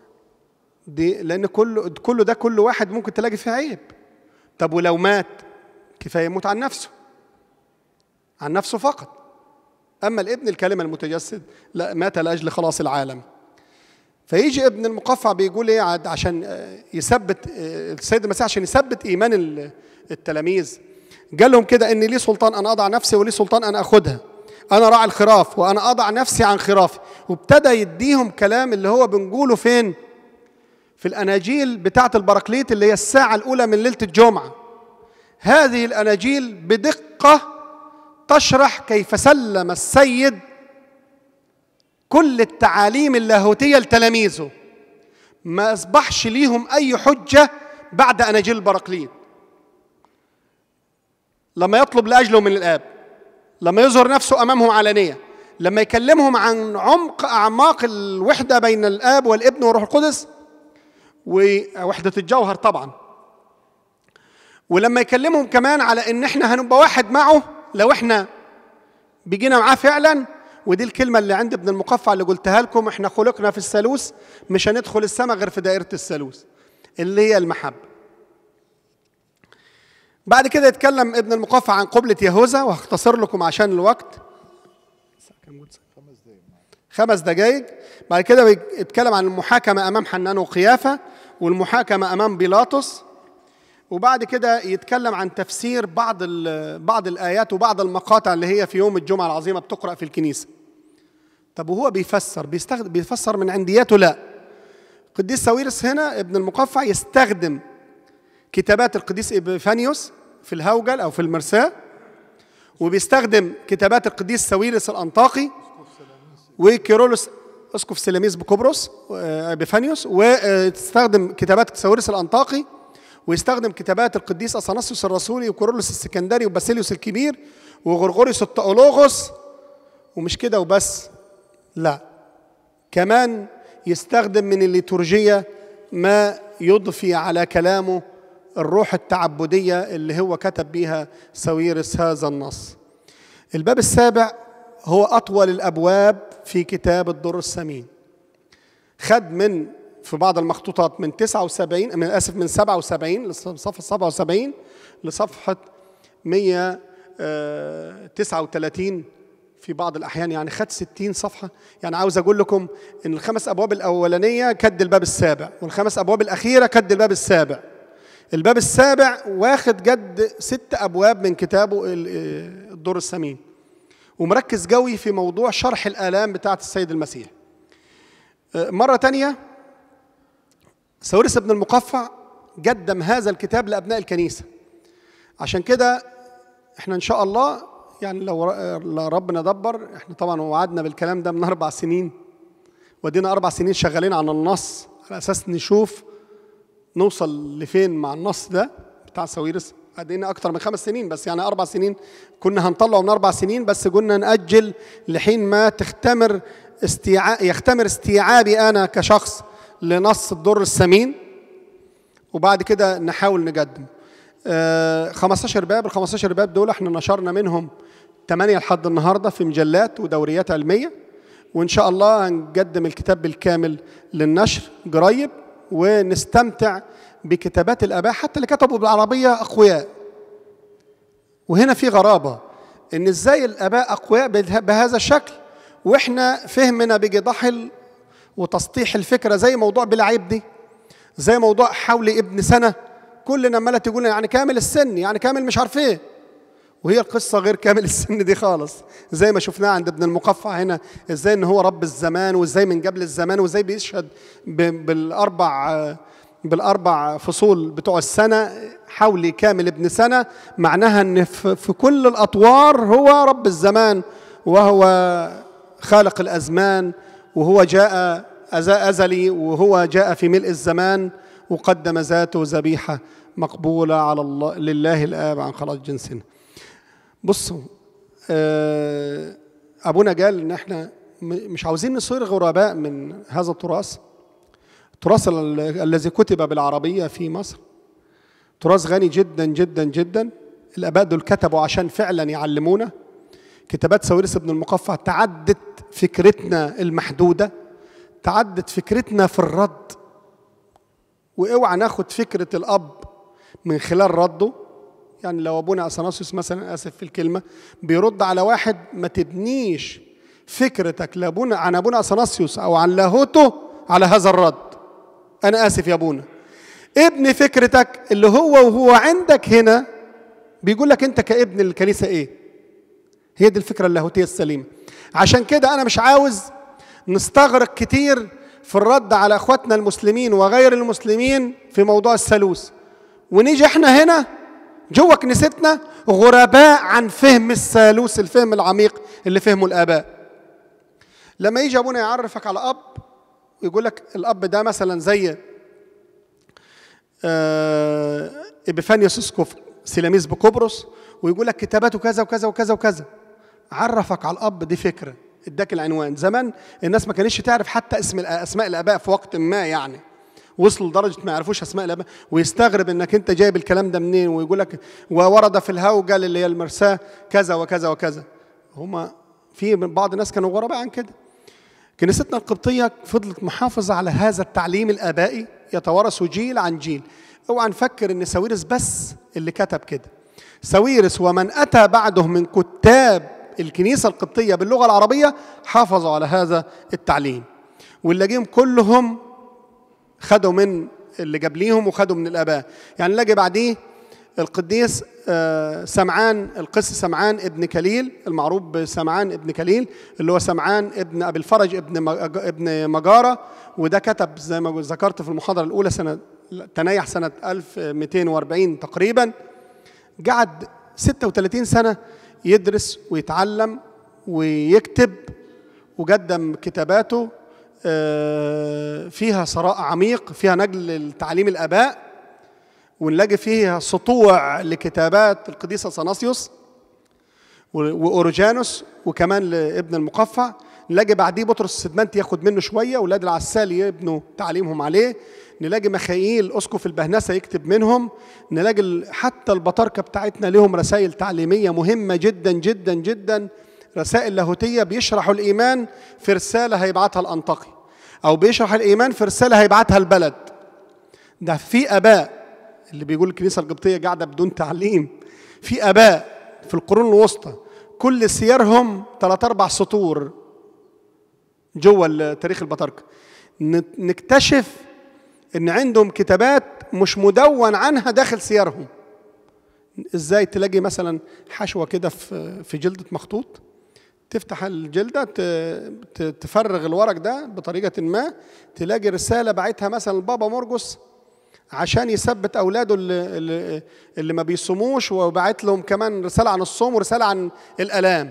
B: دي لان كل كل ده كل واحد ممكن تلاقي فيه عيب طب ولو مات كفايه يموت عن نفسه عن نفسه فقط اما الابن الكلمه المتجسد لا مات لاجل خلاص العالم فيجي ابن المقفع بيقول ايه عاد عشان آه، يثبت آه، السيد المسيح عشان يثبت ايمان ال- التلاميذ قال لهم كده ان لي سلطان ان اضع نفسي ولي سلطان ان اخذها انا راعي الخراف وانا اضع نفسي عن خرافي وابتدى يديهم كلام اللي هو بنقوله فين في الاناجيل بتاعه البراكليت اللي هي الساعه الاولى من ليله الجمعه هذه الاناجيل بدقه تشرح كيف سلم السيد كل التعاليم اللاهوتيه لتلاميذه ما اصبحش ليهم اي حجه بعد اناجيل البراكليت لما يطلب لاجله من الاب لما يظهر نفسه امامهم علانيه لما يكلمهم عن عمق اعماق الوحده بين الاب والابن والروح القدس ووحده الجوهر طبعا ولما يكلمهم كمان على ان احنا هنبقى واحد معه لو احنا بيجينا معاه فعلا ودي الكلمة اللي عند ابن المقفع اللي قلتها لكم احنا خلقنا في الثالوث مش هندخل السماء غير في دائرة الثالوث اللي هي المحبة بعد كده يتكلم ابن المقفع عن قبلة يهوذا وهختصر لكم عشان الوقت خمس دقايق بعد كده بيتكلم عن المحاكمة أمام حنان وقيافة والمحاكمة أمام بيلاطس وبعد كده يتكلم عن تفسير بعض بعض الآيات وبعض المقاطع اللي هي في يوم الجمعة العظيمة بتقرأ في الكنيسة طب وهو بيفسر بيستخدم بيفسر من عندياته لا قديس ساويرس هنا ابن المقفع يستخدم كتابات القديس إبيفانيوس في الهوجل أو في المرساة وبيستخدم كتابات القديس ساويرس الأنطاقي وكيرولوس اسقف سلاميس بقبرص ابيفانيوس وتستخدم كتابات ساويرس الانطاقي ويستخدم كتابات القديس اثناسيوس الرسولي وكورولوس السكندري وباسيليوس الكبير وغرغوريوس التأولوغوس ومش كده وبس لا كمان يستخدم من الليتورجية ما يضفي على كلامه الروح التعبدية اللي هو كتب بيها ساويرس هذا النص الباب السابع هو أطول الأبواب في كتاب الدر السمين خد من في بعض المخطوطات من 79 من اسف من 77 لصفحه 77 لصفحه 139 في بعض الاحيان يعني خد 60 صفحه يعني عاوز اقول لكم ان الخمس ابواب الاولانيه كد الباب السابع والخمس ابواب الاخيره كد الباب السابع الباب السابع واخد جد ست ابواب من كتابه الدور السمين ومركز قوي في موضوع شرح الالام بتاعه السيد المسيح مره تانية ساويرس بن المقفع قدم هذا الكتاب لابناء الكنيسه عشان كده احنا ان شاء الله يعني لو ربنا دبر احنا طبعا وعدنا بالكلام ده من اربع سنين ودينا اربع سنين شغالين على النص على اساس نشوف نوصل لفين مع النص ده بتاع ساويرس قدينا اكتر من خمس سنين بس يعني اربع سنين كنا هنطلعه من اربع سنين بس قلنا ناجل لحين ما تختمر استيعاب يختمر استيعابي انا كشخص لنص الدر الثمين وبعد كده نحاول نقدم آه 15 باب ال 15 باب دول احنا نشرنا منهم 8 لحد النهارده في مجلات ودوريات علميه وان شاء الله هنقدم الكتاب بالكامل للنشر قريب ونستمتع بكتابات الاباء حتى اللي كتبوا بالعربيه اقوياء وهنا في غرابه ان ازاي الاباء اقوياء بهذا الشكل واحنا فهمنا بيجي ضحل وتسطيح الفكره زي موضوع بلعيب دي زي موضوع حولي ابن سنه كلنا عماله تقول يعني كامل السن يعني كامل مش عارف ايه وهي القصة غير كامل السن دي خالص زي ما شفناها عند ابن المقفع هنا ازاي ان هو رب الزمان وازاي من قبل الزمان وازاي بيشهد بالاربع بالاربع فصول بتوع السنة حولي كامل ابن سنة معناها ان في كل الاطوار هو رب الزمان وهو خالق الازمان وهو جاء ازلي وهو جاء في ملء الزمان وقدم ذاته ذبيحة مقبولة على الله لله الآب عن خلاص جنسنا بصوا أبونا قال إن إحنا مش عاوزين نصير غرباء من هذا التراث التراث الذي كتب بالعربية في مصر تراث غني جدا جدا جدا الآباء دول كتبوا عشان فعلا يعلمونا كتابات ساويرس بن المقفع تعدت فكرتنا المحدودة تعدت فكرتنا في الرد واوعى ناخد فكرة الأب من خلال رده يعني لو أبونا أثناسيوس مثلا آسف في الكلمة بيرد على واحد ما تبنيش فكرتك لأبونا عن أبونا أثناسيوس أو عن لاهوته على هذا الرد أنا آسف يا أبونا ابني فكرتك اللي هو وهو عندك هنا بيقول لك أنت كابن الكنيسة إيه هي دي الفكرة اللاهوتية السليمة عشان كده أنا مش عاوز نستغرق كتير في الرد على اخواتنا المسلمين وغير المسلمين في موضوع الثالوث ونيجي احنا هنا جوه كنيستنا غرباء عن فهم الثالوث الفهم العميق اللي فهمه الاباء لما يجي ابونا يعرفك على اب ويقول لك الاب ده مثلا زي آه ابيفانيوس اسقف سيلاميس بقبرص ويقول لك كتاباته كذا وكذا وكذا وكذا عرفك على الاب دي فكره اداك العنوان زمان الناس ما كانتش تعرف حتى اسم اسماء الاباء في وقت ما يعني وصلوا لدرجه ما يعرفوش اسماء الاباء ويستغرب انك انت جايب الكلام ده منين ويقول لك وورد في الهوجل اللي هي المرساه كذا وكذا وكذا هما في بعض الناس كانوا غرباء عن كده كنيستنا القبطية فضلت محافظة على هذا التعليم الآبائي يتوارث جيل عن جيل اوعى نفكر ان ساويرس بس اللي كتب كده ساويرس ومن أتى بعده من كتاب الكنيسة القبطية باللغة العربية حافظوا على هذا التعليم واللاجئين كلهم خدوا من اللي جاب ليهم وخدوا من الآباء يعني نلاقي بعديه القديس آه، سمعان القس سمعان ابن كليل المعروف بسمعان ابن كليل اللي هو سمعان ابن ابي الفرج ابن مج- ابن مجاره وده كتب زي ما ذكرت في المحاضره الاولى سنه تنايح سنه 1240 تقريبا قعد 36 سنه يدرس ويتعلم ويكتب وقدم كتاباته آه، فيها ثراء عميق فيها نجل لتعليم الاباء ونلاقي فيها سطوع لكتابات القديس اثناسيوس واورجانوس وكمان لابن المقفع نلاقي بعديه بطرس السدمنت ياخد منه شويه واولاد العسالي يبنوا تعليمهم عليه نلاقي مخاييل اسقف البهنسه يكتب منهم نلاقي ال- حتى البطاركه بتاعتنا لهم رسائل تعليميه مهمه جدا جدا جدا رسائل لاهوتيه بيشرحوا الايمان في رساله هيبعتها الانطقي او بيشرح الايمان في رساله هيبعتها البلد ده في اباء اللي بيقول الكنيسه القبطيه قاعده بدون تعليم في اباء في القرون الوسطى كل سيرهم ثلاث اربع سطور جوه تاريخ البطاركه ن- نكتشف ان عندهم كتابات مش مدون عنها داخل سيرهم ازاي تلاقي مثلا حشوه كده في في جلده مخطوط تفتح الجلده ت- ت- تفرغ الورق ده بطريقه ما تلاقي رساله بعتها مثلا البابا مرقس عشان يثبت اولاده اللي, اللي, اللي ما بيصوموش وبعت لهم كمان رساله عن الصوم ورساله عن الالام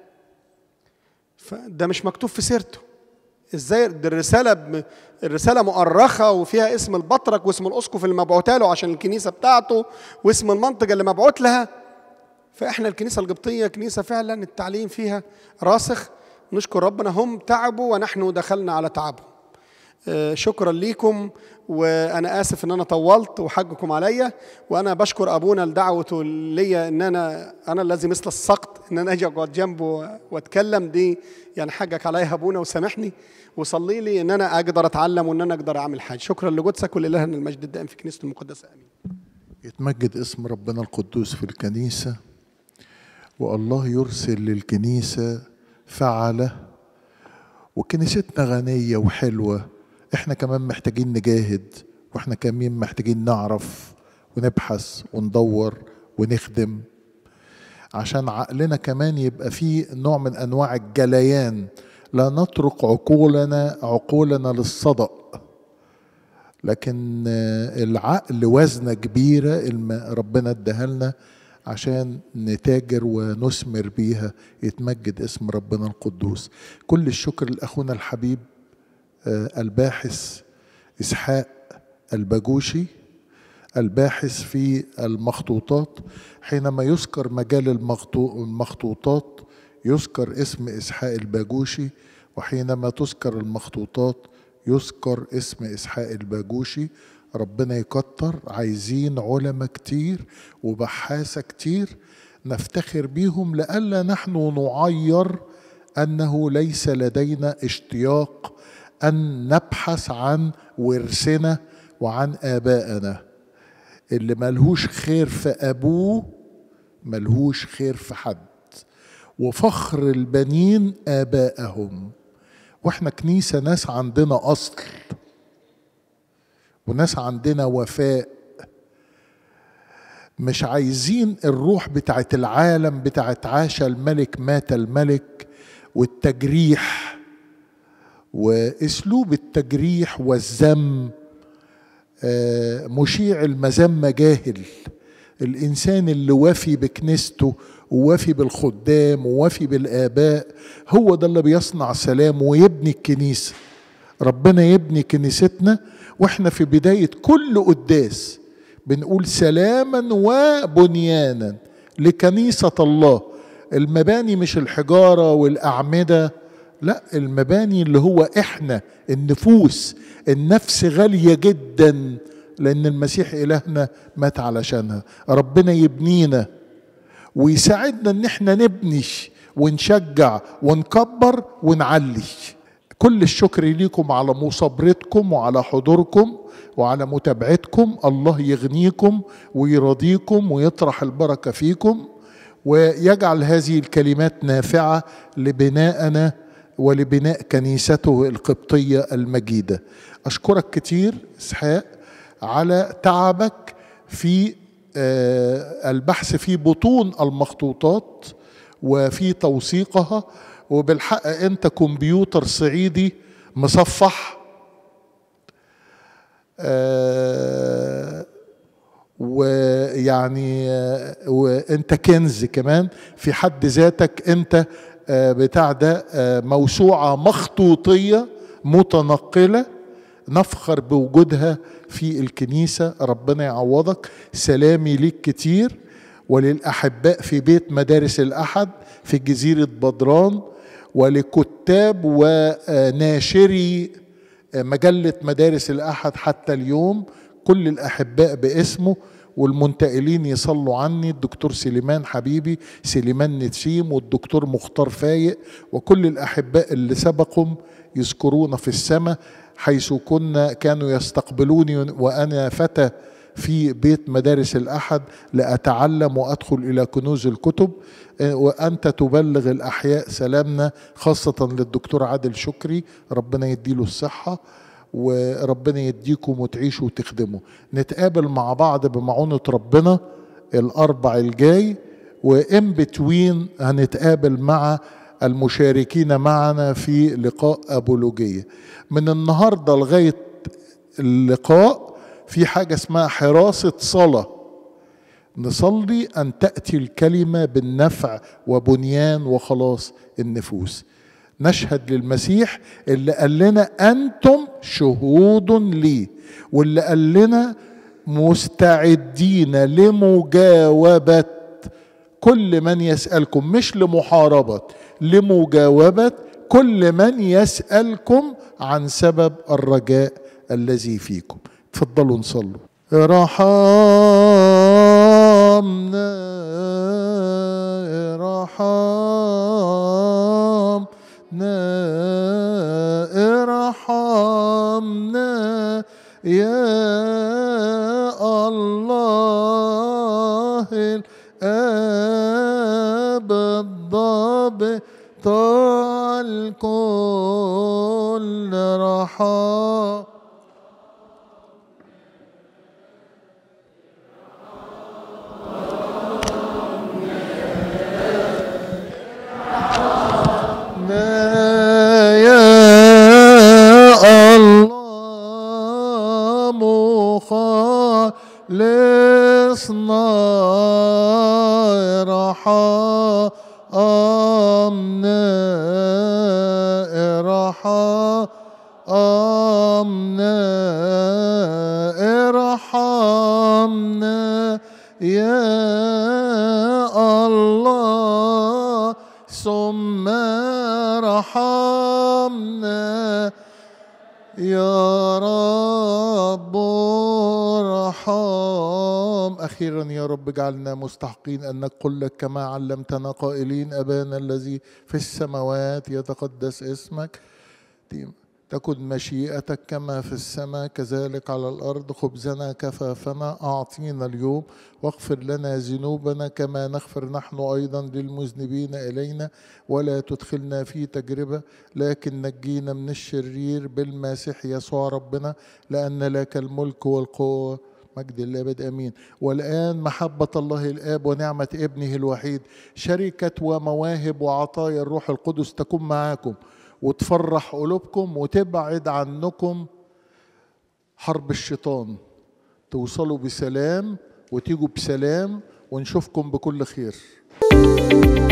B: فده مش مكتوب في سيرته ازاي دي الرساله ب... الرساله مؤرخه وفيها اسم البطرك واسم الاسقف اللي مبعوته له عشان الكنيسه بتاعته واسم المنطقه اللي مبعوت لها فاحنا الكنيسه القبطيه كنيسه فعلا التعليم فيها راسخ نشكر ربنا هم تعبوا ونحن دخلنا على تعبهم آه، شكرا ليكم وانا اسف ان انا طولت وحقكم عليا وانا بشكر ابونا لدعوته ليا ان انا انا الذي مثل السقط ان انا اجي اقعد جنبه واتكلم دي يعني حقك عليا ابونا وسامحني وصلي لي ان انا اقدر اتعلم وان انا اقدر اعمل حاجه شكرا لقدسك ولله المجد الدائم في كنيسته المقدسه امين
A: يتمجد اسم ربنا القدوس في الكنيسة والله يرسل للكنيسة فعلة وكنيستنا غنية وحلوة احنا كمان محتاجين نجاهد واحنا كمان محتاجين نعرف ونبحث وندور ونخدم عشان عقلنا كمان يبقى فيه نوع من انواع الجليان لا نترك عقولنا عقولنا للصدأ لكن آه، العقل وزنة كبيرة الم- ربنا اداها لنا عشان نتاجر ونثمر بيها يتمجد اسم ربنا القدوس كل الشكر لأخونا الحبيب آه، الباحث إسحاق البجوشي الباحث في المخطوطات حينما يذكر مجال المخطو- المخطوطات يذكر اسم إسحاق الباجوشي وحينما تذكر المخطوطات يذكر اسم إسحاق الباجوشي ربنا يكتر عايزين علماء كتير وبحاثة كتير نفتخر بيهم لئلا نحن نعير أنه ليس لدينا اشتياق أن نبحث عن ورثنا وعن آبائنا اللي ملهوش خير في أبوه ملهوش خير في حد وفخر البنين آبائهم واحنا كنيسة ناس عندنا أصل وناس عندنا وفاء مش عايزين الروح بتاعت العالم بتاعت عاش الملك مات الملك والتجريح واسلوب التجريح والذم آه، مشيع المذمه جاهل الانسان اللي وافي بكنيسته ووافي بالخدام ووافي بالاباء هو ده اللي بيصنع سلام ويبني الكنيسه ربنا يبني كنيستنا واحنا في بدايه كل قداس بنقول سلاما وبنيانا لكنيسه الله المباني مش الحجاره والاعمده لا المباني اللي هو احنا النفوس النفس غاليه جدا لان المسيح الهنا مات علشانها ربنا يبنينا ويساعدنا ان احنا نبني ونشجع ونكبر ونعلي كل الشكر ليكم على مصابرتكم وعلى حضوركم وعلى متابعتكم الله يغنيكم ويرضيكم ويطرح البركه فيكم ويجعل هذه الكلمات نافعه لبنائنا ولبناء كنيسته القبطيه المجيده اشكرك كتير اسحاق على تعبك في البحث في بطون المخطوطات وفي توثيقها وبالحق انت كمبيوتر صعيدي مصفح آه ويعني آه وانت كنز كمان في حد ذاتك انت آه بتاع ده موسوعه مخطوطيه متنقله نفخر بوجودها في الكنيسه ربنا يعوضك سلامي ليك كتير وللاحباء في بيت مدارس الاحد في جزيره بدران ولكتاب وناشري مجلة مدارس الأحد حتى اليوم كل الأحباء باسمه والمنتقلين يصلوا عني الدكتور سليمان حبيبي سليمان نتشيم والدكتور مختار فايق وكل الأحباء اللي سبقهم يذكرونا في السماء حيث كنا كانوا يستقبلوني وأنا فتى في بيت مدارس الأحد لأتعلم وأدخل إلى كنوز الكتب وأنت تبلغ الأحياء سلامنا خاصة للدكتور عادل شكري ربنا يديله الصحة وربنا يديكم وتعيشوا وتخدموا نتقابل مع بعض بمعونة ربنا الأربع الجاي وإن بتوين هنتقابل مع المشاركين معنا في لقاء أبولوجية من النهاردة لغاية اللقاء في حاجة اسمها حراسة صلاة نصلي أن تأتي الكلمة بالنفع وبنيان وخلاص النفوس نشهد للمسيح اللي قال لنا أنتم شهود لي واللي قال لنا مستعدين لمجاوبة كل من يسألكم مش لمحاربة لمجاوبة كل من يسألكم عن سبب الرجاء الذي فيكم تفضلوا نصلوا ارحمنا ارحمنا ارحمنا يا الله الاب الضابط الكل رحم خلصنا ارحمنا ارحمنا ارحمنا يا الله ثم رحمنا يا رب ارحم اخيرا يا رب اجعلنا مستحقين ان نقول لك كما علمتنا قائلين ابانا الذي في السماوات يتقدس اسمك تكن مشيئتك كما في السماء كذلك على الارض خبزنا كفافنا اعطينا اليوم واغفر لنا ذنوبنا كما نغفر نحن ايضا للمذنبين الينا ولا تدخلنا في تجربه لكن نجينا من الشرير بالمسيح يسوع ربنا لان لك الملك والقوه مجد الابد امين والان محبه الله الاب ونعمه ابنه الوحيد شركه ومواهب وعطايا الروح القدس تكون معاكم وتفرح قلوبكم وتبعد عنكم حرب الشيطان توصلوا بسلام وتيجوا بسلام ونشوفكم بكل خير